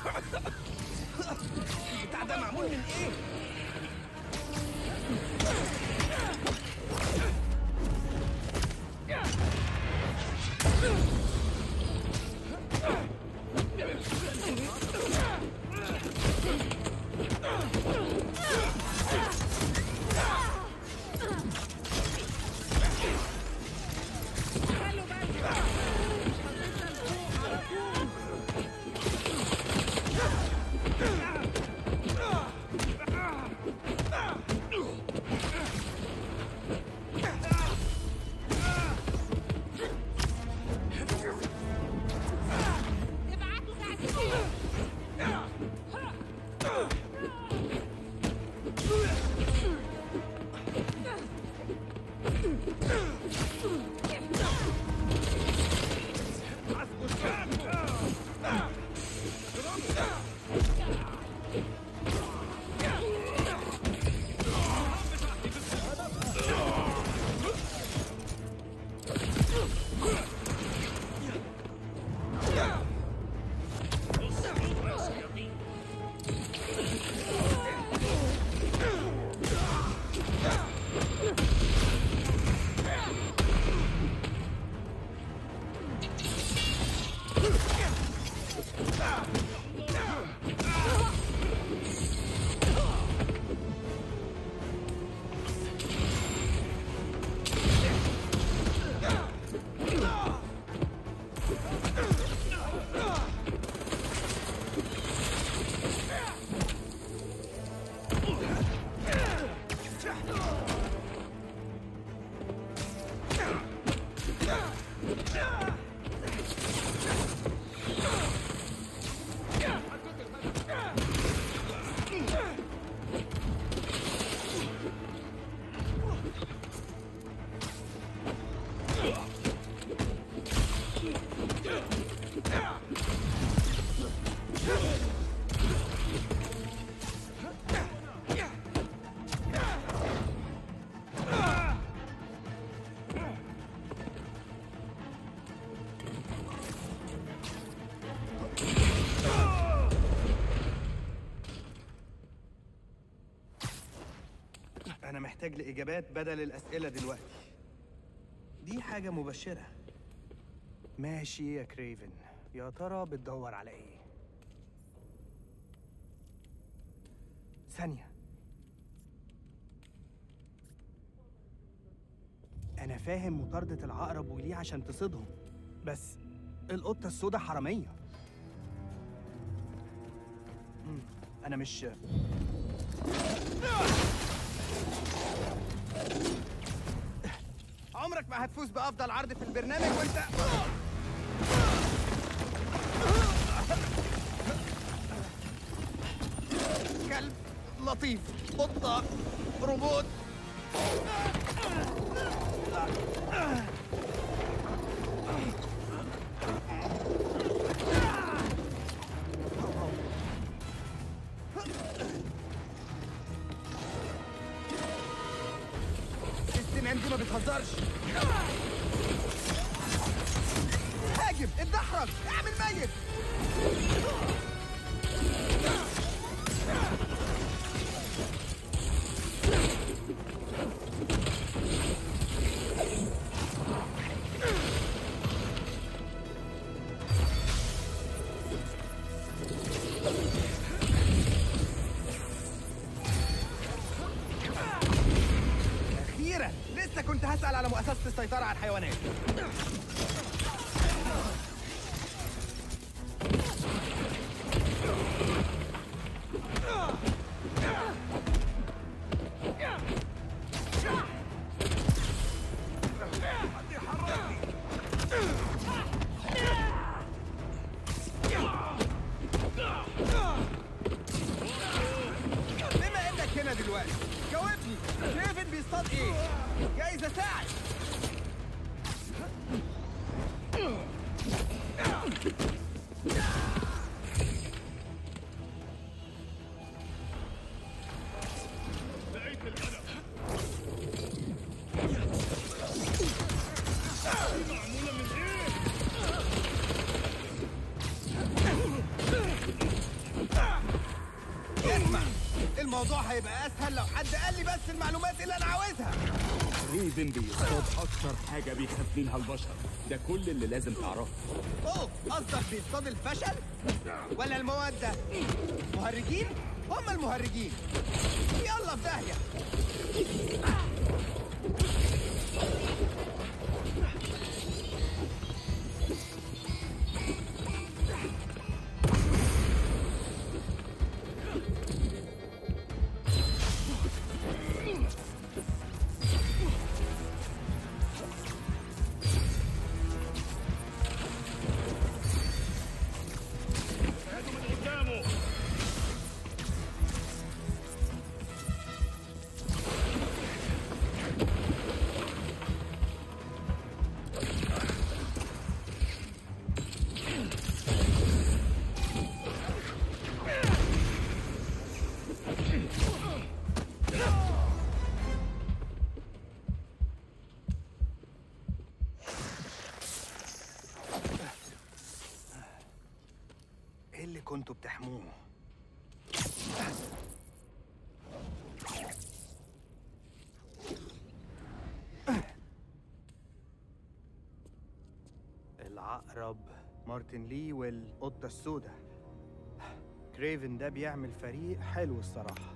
البتاع ده معمول من ايه؟ أنا محتاج لإجابات بدل الأسئلة دلوقتي دي حاجة مبشرة ماشي يا كريفن يا ترى بتدور على إيه؟ ثانية أنا فاهم مطاردة العقرب وليه عشان تصيدهم بس القطة السوداء حرامية مم، أنا مش عمرك ما هتفوز بأفضل عرض في البرنامج وأنت كلب لطيف قطة روبوت السنان دي ما بتهزرش هاجم اتدحرج اعمل ميت أخيرا لسه كنت هسأل على مؤسسة السيطرة على الحيوانات دلوقتي جاوبني كريفن بيصطاد ايه جايز اساعد لقيت الهدف دي معمولة من ايه؟ اسمع الموضوع هيبقى اسهل لو حد قال لي بس المعلومات اللي انا عاوزها ريفن بيصطاد اكتر حاجة بيخاف منها البشر ده كل اللي لازم تعرفه اوه قصدك بيصطاد الفشل ولا المودة مهرجين هم المهرجين يلا في داهية ابعدوا من قدامه ايه اللي كنتوا بتحموه العقرب مارتن لي والقطة السوداء كريفن ده بيعمل فريق حلو الصراحة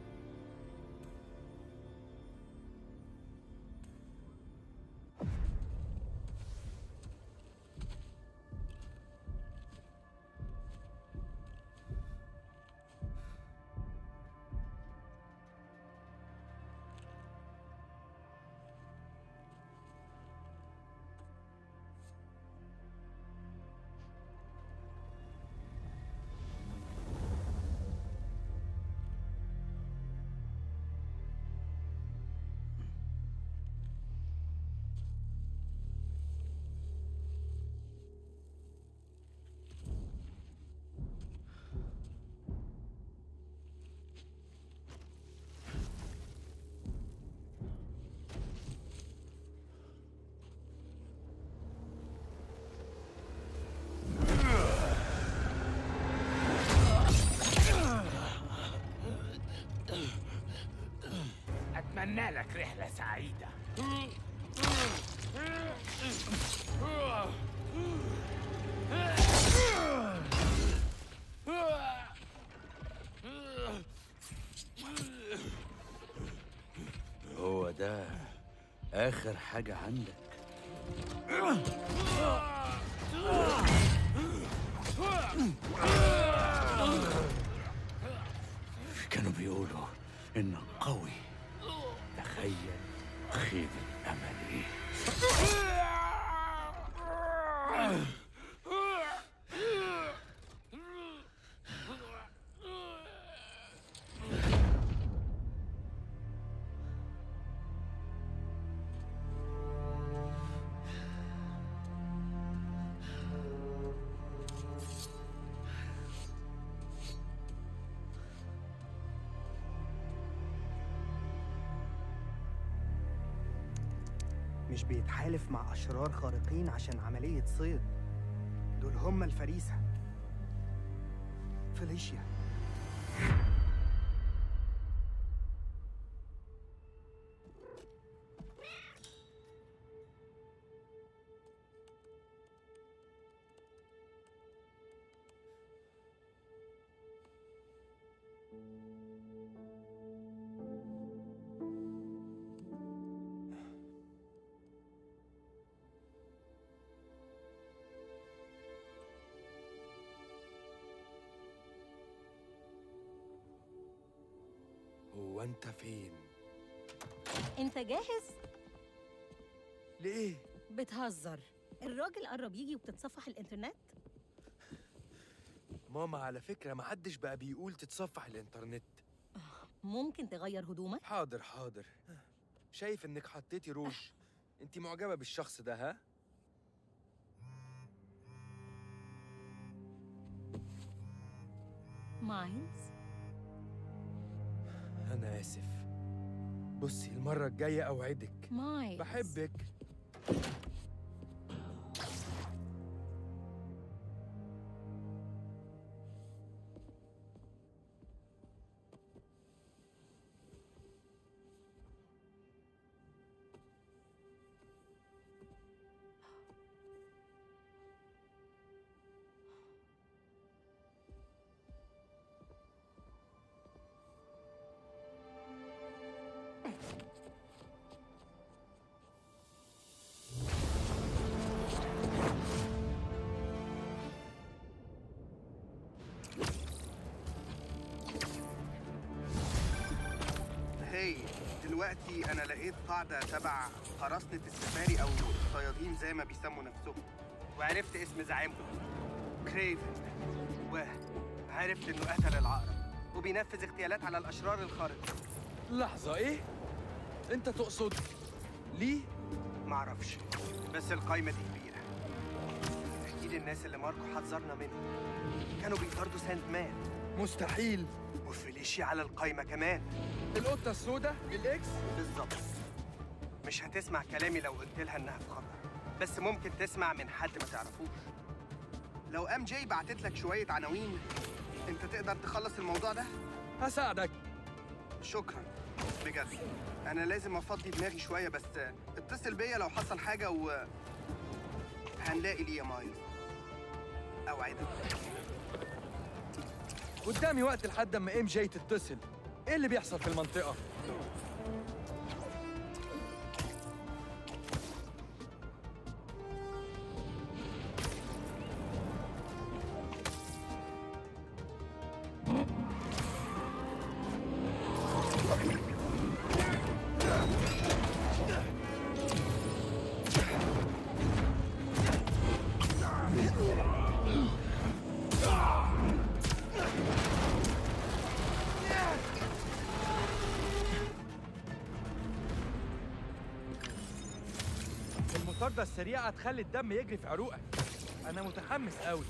أتمنى لك رحلة سعيدة هو ده آخر حاجة عندك كانوا بيقولوا إنك قوي تخيل خيب الأمل إيه مش بيتحالف مع أشرار خارقين عشان عملية صيد دول هم الفريسة فيليشيا هو انت فين انت جاهز؟ ليه بتهزر الراجل قرب يجي وبتتصفح الانترنت؟ ماما على فكرة محدش بقى بيقول تتصفح الإنترنت ممكن تغير هدومك حاضر حاضر شايف انك حطيتي روج انت معجبة بالشخص ده ها؟ مايلز انا اسف بصي المرة الجاية اوعدك مايلز بحبك هي دلوقتي انا لقيت قاعده تبع قراصنه السفاري او الصيادين زي ما بيسموا نفسهم وعرفت اسم زعيمهم كريفن وعرفت انه قتل العقرب وبينفذ اغتيالات على الاشرار الخارقه لحظة ايه؟ انت تقصد ليه؟ معرفش بس القايمه دي كبيره اكيد الناس اللي ماركو حذرنا منهم كانوا بيطاردوا ساند مان مستحيل وفيليشيا على القايمه كمان القطة السوداء الإكس بالظبط مش هتسمع كلامي لو قلت لها انها في خطر بس ممكن تسمع من حد ما تعرفوش لو ام جي بعتت لك شويه عناوين انت تقدر تخلص الموضوع ده هساعدك شكرا بجد انا لازم افضي دماغي شويه بس اتصل بيا لو حصل حاجه و هنلاقي ليه يا مايلز اوعدك قدامي وقت لحد اما ام جي تتصل ايه اللي بيحصل في المنطقة؟ المطاردة السريعة هتخلي الدم يجري في عروقك أنا متحمس قوي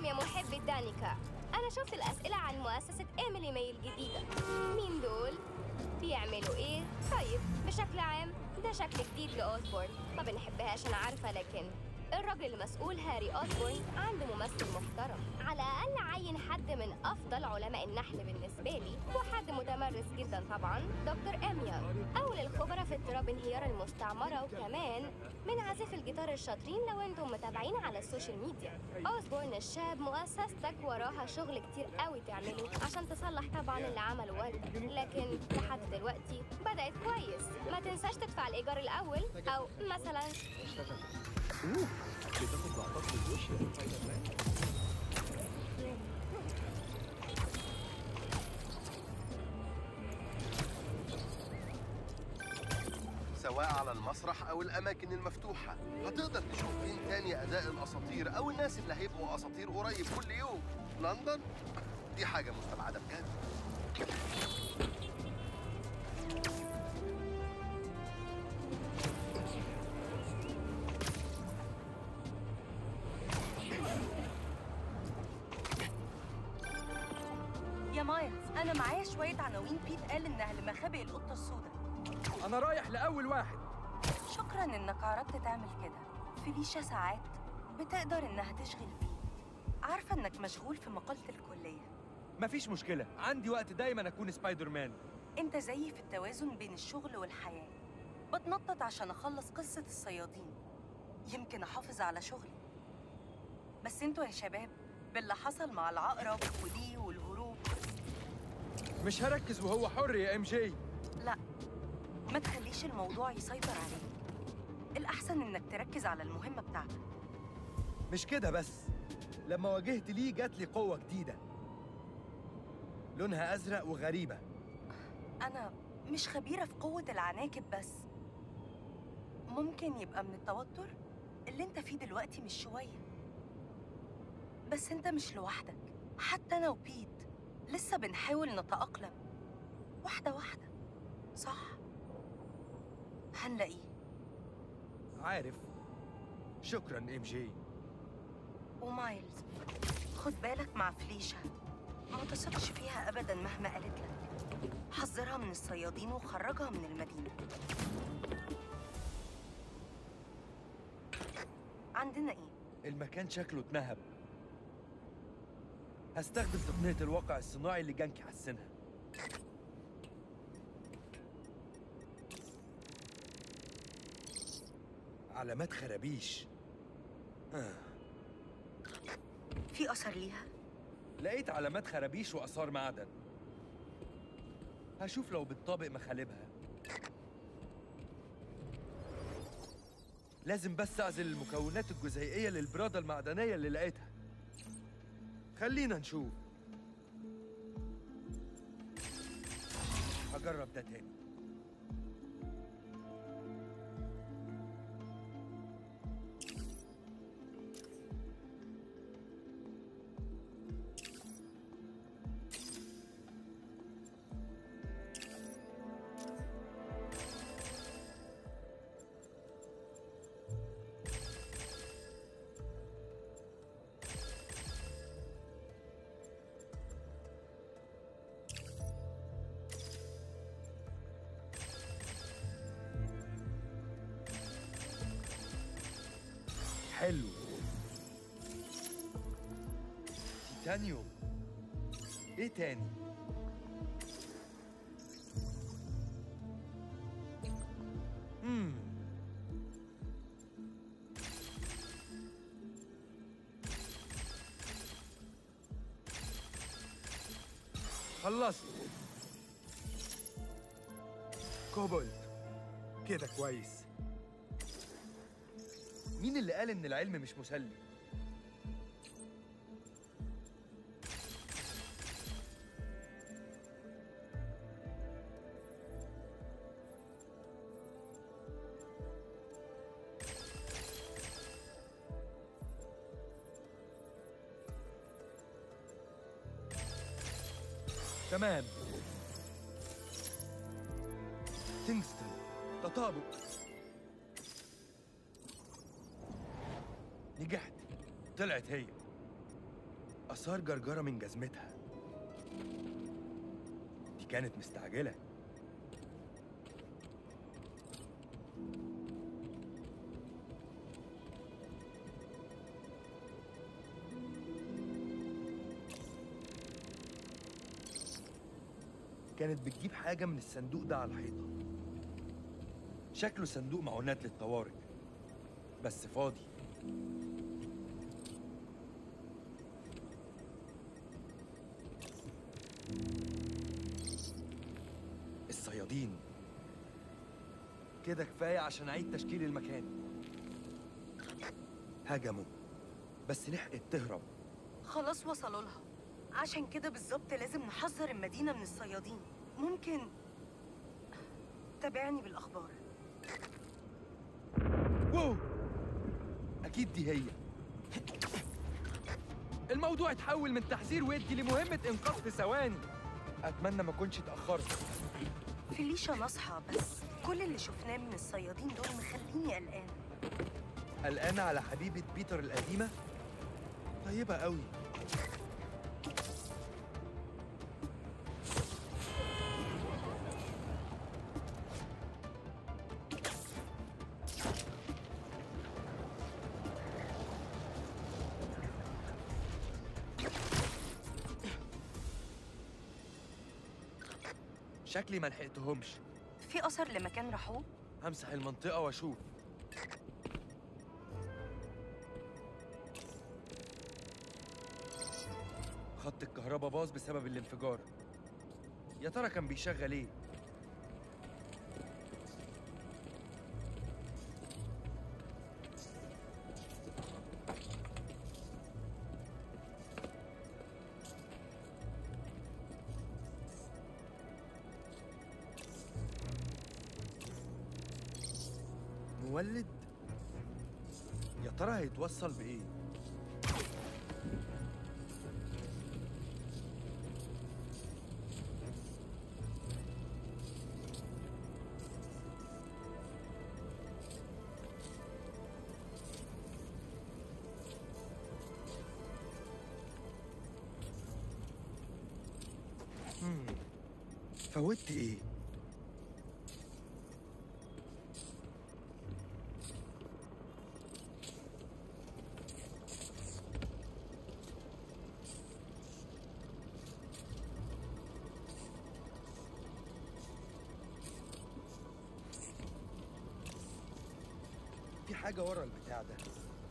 يا محبي دانيكا أنا شفت الأسئلة عن مؤسسة إيميلي ماي الجديدة مين دول؟ بيعملوا إيه؟ طيب بشكل عام ده شكل جديد لأوزبورن ما بنحبهاش أنا عارفة لكن الراجل المسؤول هاري أوزبورن عنده ممثل محترم على الأقل عين حد من أفضل علماء النحل بالنسبة لي وحد متمرس جدا طبعا دكتور إميا أول الخبراء في اضطراب انهيار المستعمرة وكمان من عازف الجيتار الشاطرين لو انتم متابعين على السوشيال ميديا أوزبورن الشاب مؤسستك وراها شغل كتير قوي تعمله عشان تصلح طبعا اللي عمله والدك لكن لحد دلوقتي بدأت كويس ما تنساش تدفع الإيجار الأول أو مثلا اوه بتاخد لقطات للوش يا سبايدر مان سواء على المسرح أو الأماكن المفتوحة هتقدر تشوف فين تاني أداء الأساطير أو الناس اللي هيبقوا أساطير قريب كل يوم لندن دي حاجة مستبعدة بجد يا مايلز انا معايا شويه عناوين بيت قال انها لمخابئ القطه السوداء انا رايح لاول واحد شكرا انك عرضت تعمل كده فيليشا ساعات بتقدر انها تشغل بيه عارفه انك مشغول في مقاله الكليه مفيش مشكله عندي وقت دايما اكون سبايدر مان انت زيي في التوازن بين الشغل والحياه بتنطط عشان اخلص قصه الصيادين يمكن احافظ على شغلي بس انتوا يا شباب باللي حصل مع العقرب وليه والهروب مش هركز وهو حر يا ام جي لا ما تخليش الموضوع يسيطر عليك الأحسن إنك تركز على المهمة بتاعتك مش كده بس لما واجهت ليه جات لي قوه جديده لونها ازرق وغريبه أنا مش خبيرة في قوة العناكب بس ممكن يبقى من التوتر اللي انت فيه دلوقتي مش شوية بس انت مش لوحدك حتى أنا وبيت لسه بنحاول نتأقلم واحدة واحدة صح هنلاقيه عارف شكرا ام جي ومايلز خد بالك مع فليشة ما تثقش فيها أبدا مهما قالت لك حذرها من الصيادين وخرجها من المدينة عندنا إيه؟ المكان شكله اتنهب هستخدم تقنية الواقع الصناعي اللي جانكي حسنها علامات خرابيش آه. في أثر ليها؟ لقيت علامات خرابيش وآثار معدن هشوف لو بتطابق مخالبها لازم بس أعزل المكونات الجزيئية للبرادة المعدنية اللي لقيتها خلينا نشوف هجرب ده تاني حلو تيتانيوم ايه تاني مم. خلصت كوبولت كده كويس مين اللي قال ان العلم مش مسلي تمام تنجستون تطابق نجحت طلعت هي آثار جرجرة من جزمتها دي كانت مستعجلة كانت بتجيب حاجة من الصندوق ده على الحيطة شكله صندوق معونات للطوارئ بس فاضي الصيادين كده كفاية عشان أعيد تشكيل المكان هجموا بس لحقت تهرب خلاص وصلوا لها عشان كده بالظبط لازم نحذر المدينة من الصيادين ممكن تابعني بالأخبار واو أكيد دي هي الموضوع اتحول من تحذير ودي لمهمة إنقاذ في ثواني أتمنى ما كنتش اتأخرت فيليشا نصحى بس كل اللي شفناه من الصيادين دول مخليني قلقان قلقانة على حبيبة بيتر القديمة طيبة قوي شكلي ما لحقتهمش في أثر لمكان راحوه همسح المنطقة واشوف خط الكهرباء باظ بسبب الانفجار يا ترى كان بيشغل ايه مولد يا ترى هيتوصل بايه مم. فوتت ايه في حاجة ورا البتاع ده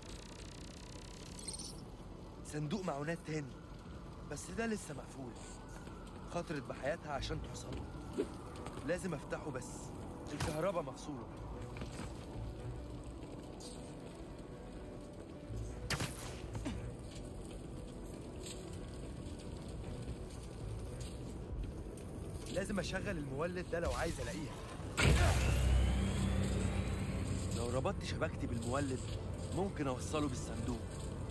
صندوق معونات تاني بس ده لسه مقفول خاطرت بحياتها عشان توصله لازم افتحه بس الكهرباء مفصولة لازم اشغل المولد ده لو عايز الاقيها لو ربطت شبكتي بالمولد ممكن اوصله بالصندوق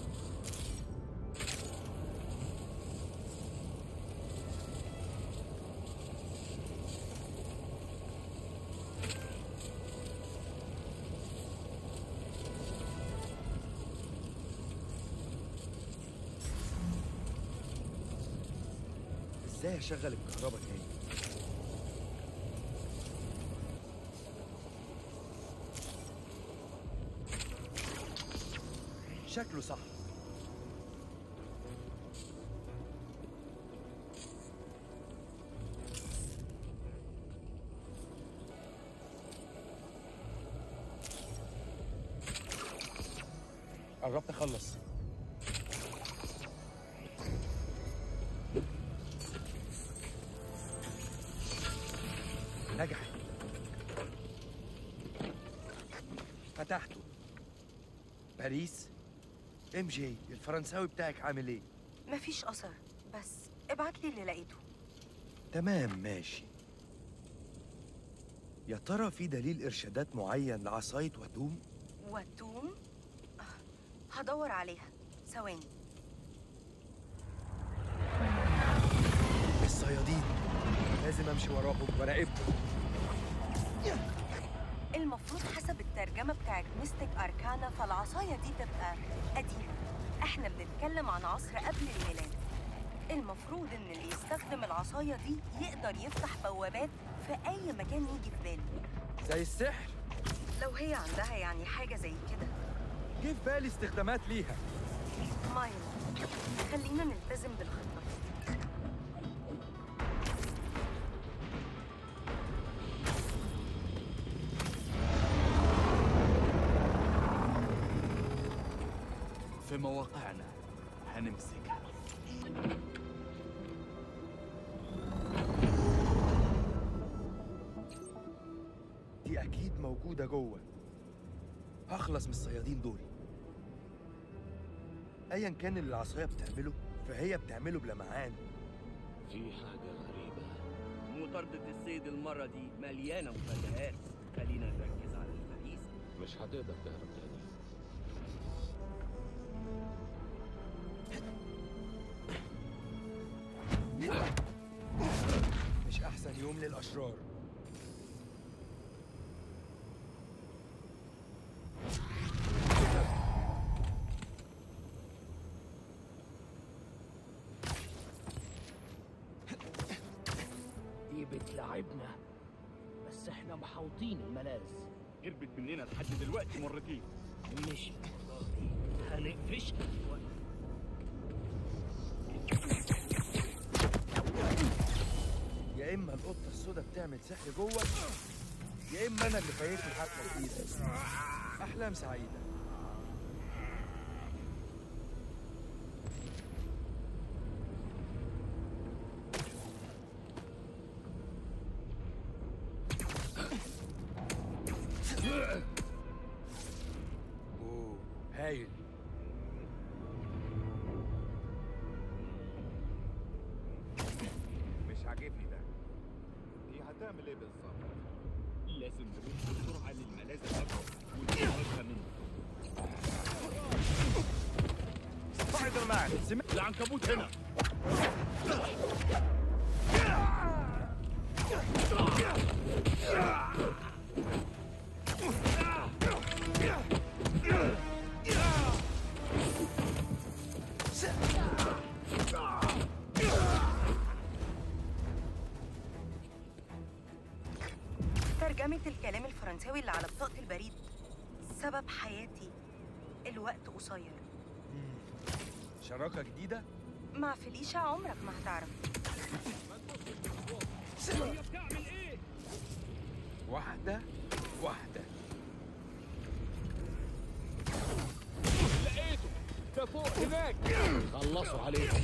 ازاي اشغل الكهرباء تاني شكله صح قربت اخلص نجحت فتحته باريس ام جي الفرنساوي بتاعك عامل ايه مفيش أثر بس ابعت لي اللي لقيته تمام ماشي يا ترى في دليل ارشادات معين لعصاية وتوم وتوم آه، هدور عليها ثواني الصيادين لازم امشي وراهم وراقبهم المفروض حسب الترجمة بتاعت ميستيك أركانا فالعصاية دي تبقى قديمة احنا بنتكلم عن عصر قبل الميلاد المفروض ان اللي يستخدم العصاية دي يقدر يفتح بوابات في اي مكان يجي في باله زي السحر لو هي عندها يعني حاجة زي كده جه في بالي استخدامات ليها مايل خلينا نلتزم بالخطة في مواقعنا هنمسكها دي اكيد موجودة جوه هخلص من الصيادين دول ايا كان اللي العصاية بتعمله فهي بتعمله بلمعان في حاجة غريبة مطاردة الصيد المرة دي مليانة مفاجآت خلينا نركز على الفريسة مش هتقدر تهرب تاني مش احسن يوم للاشرار دي بتلعبنا بس احنا محاوطين الملاذ هربت مننا لحد دلوقتي مرتين مش هنقفشها دلوقتي يا اما القطة السودا بتعمل سحر جوه يا اما انا اللي فايت الحفلة بايدي احلام سعيدة اوه هايل مش عاجبني ده دي هتعمل ايه بالظبط لازم نروح بسرعه للملاذ الاكبر ونخرجها منه سبايدر مان سمعت العنكبوت هنا ترجمة الكلام الفرنساوي اللي على بطاقة البريد سبب حياتي الوقت قصير شراكة جديدة مع فيليشا عمرك ما هتعرف واحدة واحدة لقيته ده فوق هناك خلصوا عليهم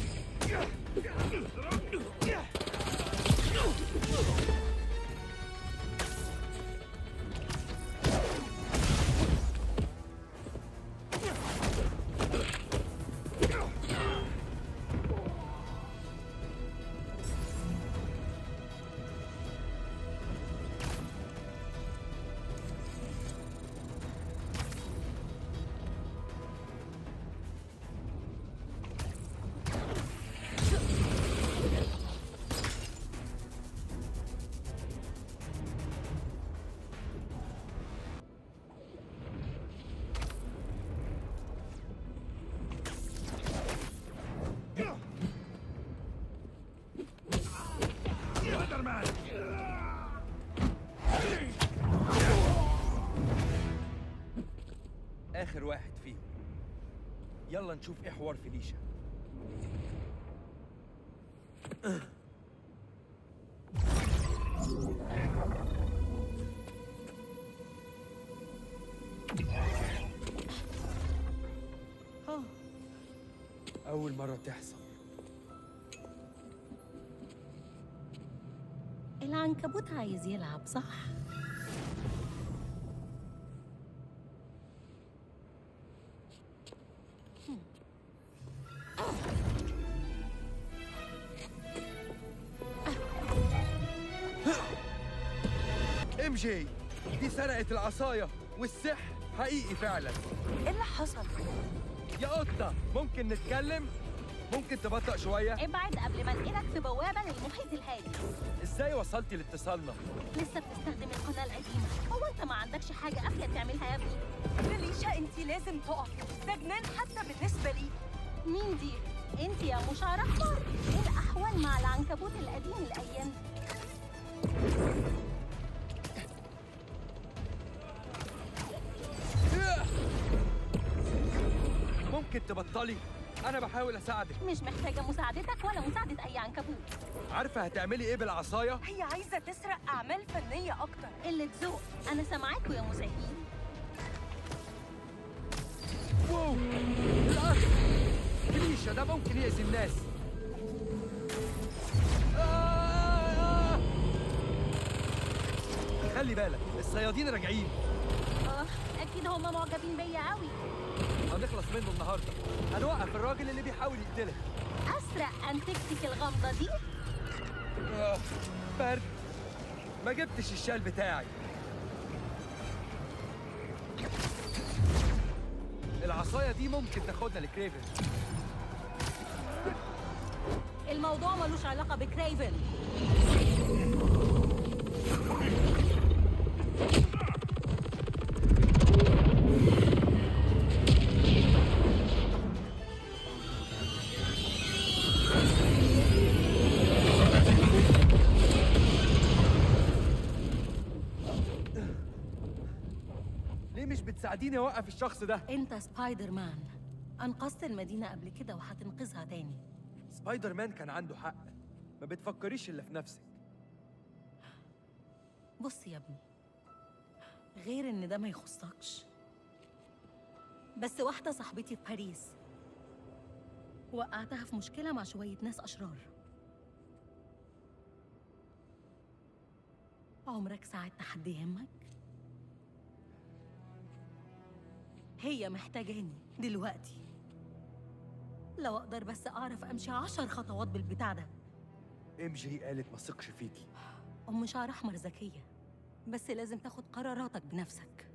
سبايدر مان آخر واحد فيهم يلا نشوف إيه حوار فيليشا أول مرة تحصل العنكبوت عايز يلعب صح؟ ام جي دي سرقت العصاية والسحر حقيقي فعلا ايه اللي حصل؟ يا قطة ممكن نتكلم؟ ممكن تبطأ شوية؟ ابعد قبل ما انقلك في بوابة للمحيط الهادي ازاي وصلتي لاتصالنا؟ لسه بتستخدم القناة القديمة هو انت ما عندكش حاجة أفيد تعملها يا ابني فيليشا انت لازم تقفي ده جنان حتى بالنسبة لي مين دي؟ انت يا مشعر احمر ايه الأحوال مع العنكبوت القديم الأيام دي؟ ممكن تبطلي؟ أنا بحاول أساعدك مش محتاجة مساعدتك ولا مساعدة أي عنكبوت عارفة هتعملي إيه بالعصاية؟ هي عايزة تسرق أعمال فنية أكتر قلة ذوق أنا سامعاكوا يا مساهين واو الأخ فيليشا ده ممكن يأذي الناس آه! خلي بالك الصيادين راجعين اه أكيد هما معجبين بيا قوي هنخلص منه النهارده هنوقف الراجل اللي بيحاول يقتلك أسرق أنتكتك الغامضة دي آه، برد ما جبتش الشال بتاعي العصاية دي ممكن تاخدنا لكريفن الموضوع ملوش علاقة بكريفن ليه مش بتساعديني اوقف الشخص ده أنت سبايدر مان أنقذت المدينة قبل كده وهتنقذها تاني سبايدر مان كان عنده حق ما بتفكريش الا في نفسك بص يا ابني غير ان ده ما يخصكش بس واحدة صاحبتي في باريس وقعتها في مشكلة مع شوية ناس أشرار عمرك ساعدت حد يهمك؟ هي محتاجاني دلوقتي لو أقدر بس أعرف أمشي عشر خطوات بالبتاع ده ام جي قالت ما ثقش فيكي أم شعر أحمر ذكية بس لازم تاخد قراراتك بنفسك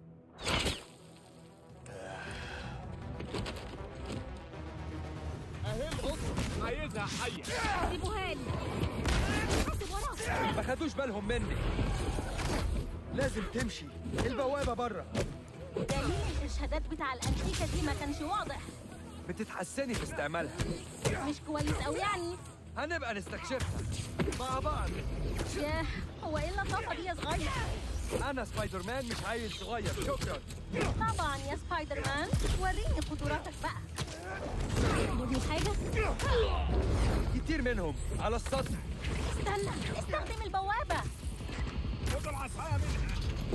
اهي القط عايزها حيه سيبوها لي حاسب وراك ما خدوش بالهم منك لازم تمشي البوابة بره دليل الإرشادات بتاع الأنتيكة دي ما كانش واضح بتتحسني في استعمالها مش كويس أوي يعني هنبقى نستكشفها مع بعض ياه هو إيه اللطافة دي يا صغير؟ انا سبايدر مان مش عيل صغير شكرا طبعا يا سبايدر مان وريني قدراتك بقى بدي حاجة؟ كتير منهم على السطح استنى استخدم البوابة خد العصايه منها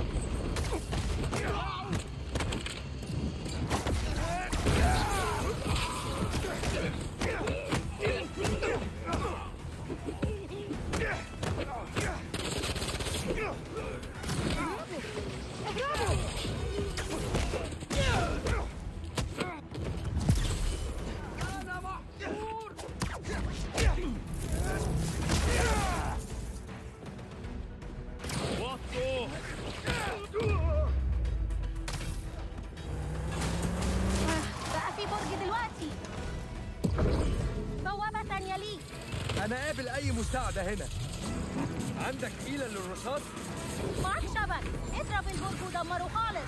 انا محصور وطوا بقى في برج دلوقتي بوابة تانية ليك انا قابل اي مساعدة هنا عندك حيلة للرصاص معاك شبك اضرب البرج ودمره خالص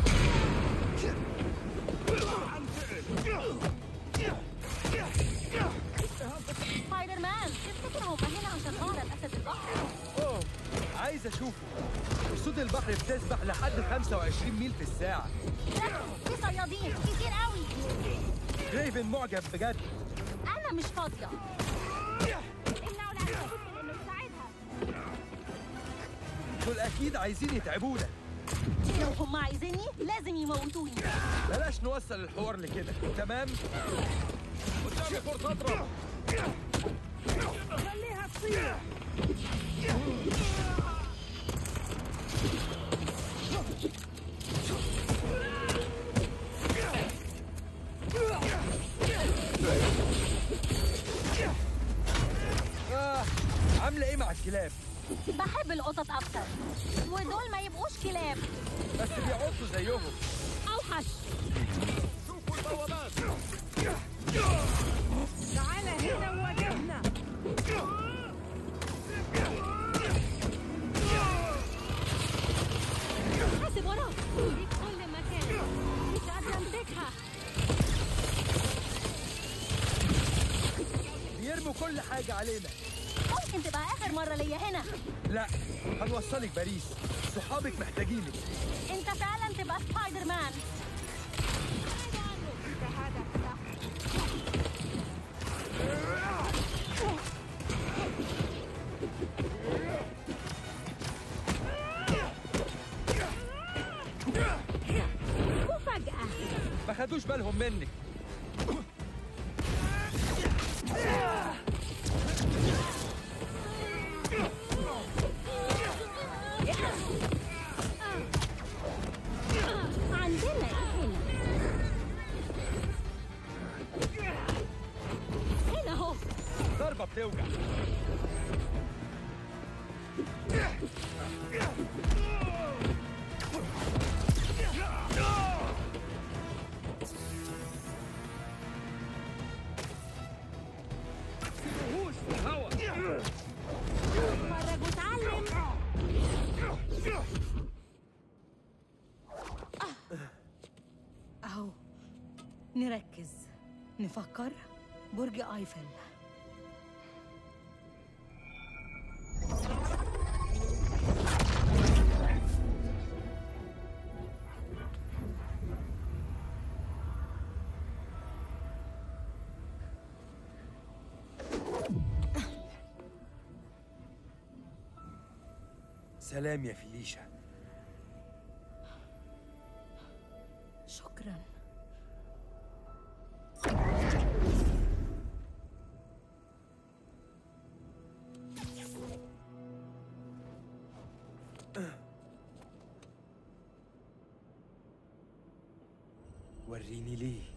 سبايدر مان تفتكر هم هنا عشان اقرا الاسد البحر اوه عايز اشوفه اسود البحر بتسبح لحد 25 ميل في الساعة في صيادين كتير قوي كريفن معجب بجد انا مش فاضيه امنعوا العنكبوت من انه يساعدها دول اكيد عايزين يتعبونا لو هم عايزيني لازم يموتوني بلاش نوصل الحوار لكده تمام قدامي فرصه اضرب خليها تصير آه. عاملة ايه مع الكلاب بحب القطط اكتر ودول ما يبقوش كلاب بس بيعضوا زيهم اوحش شوفوا البوابات تعال هنا وواجهنا حاسب وراه في كل مكان مش قادرة امسكها بيرموا كل حاجة علينا ممكن تبقى آخر مرة ليا هنا لا هنوصلك باريس صحابك محتاجينك انت فعلا تبقى سبايدر مان مفاجأة ما خدوش بالهم منك عندنا ايه هنا هنا اهو ضربة بتوجع وحوش في الهوا اتفرج واتعلم اهو نركز نفكر برج ايفل سلام يا فيليشا شكرا وريني ليه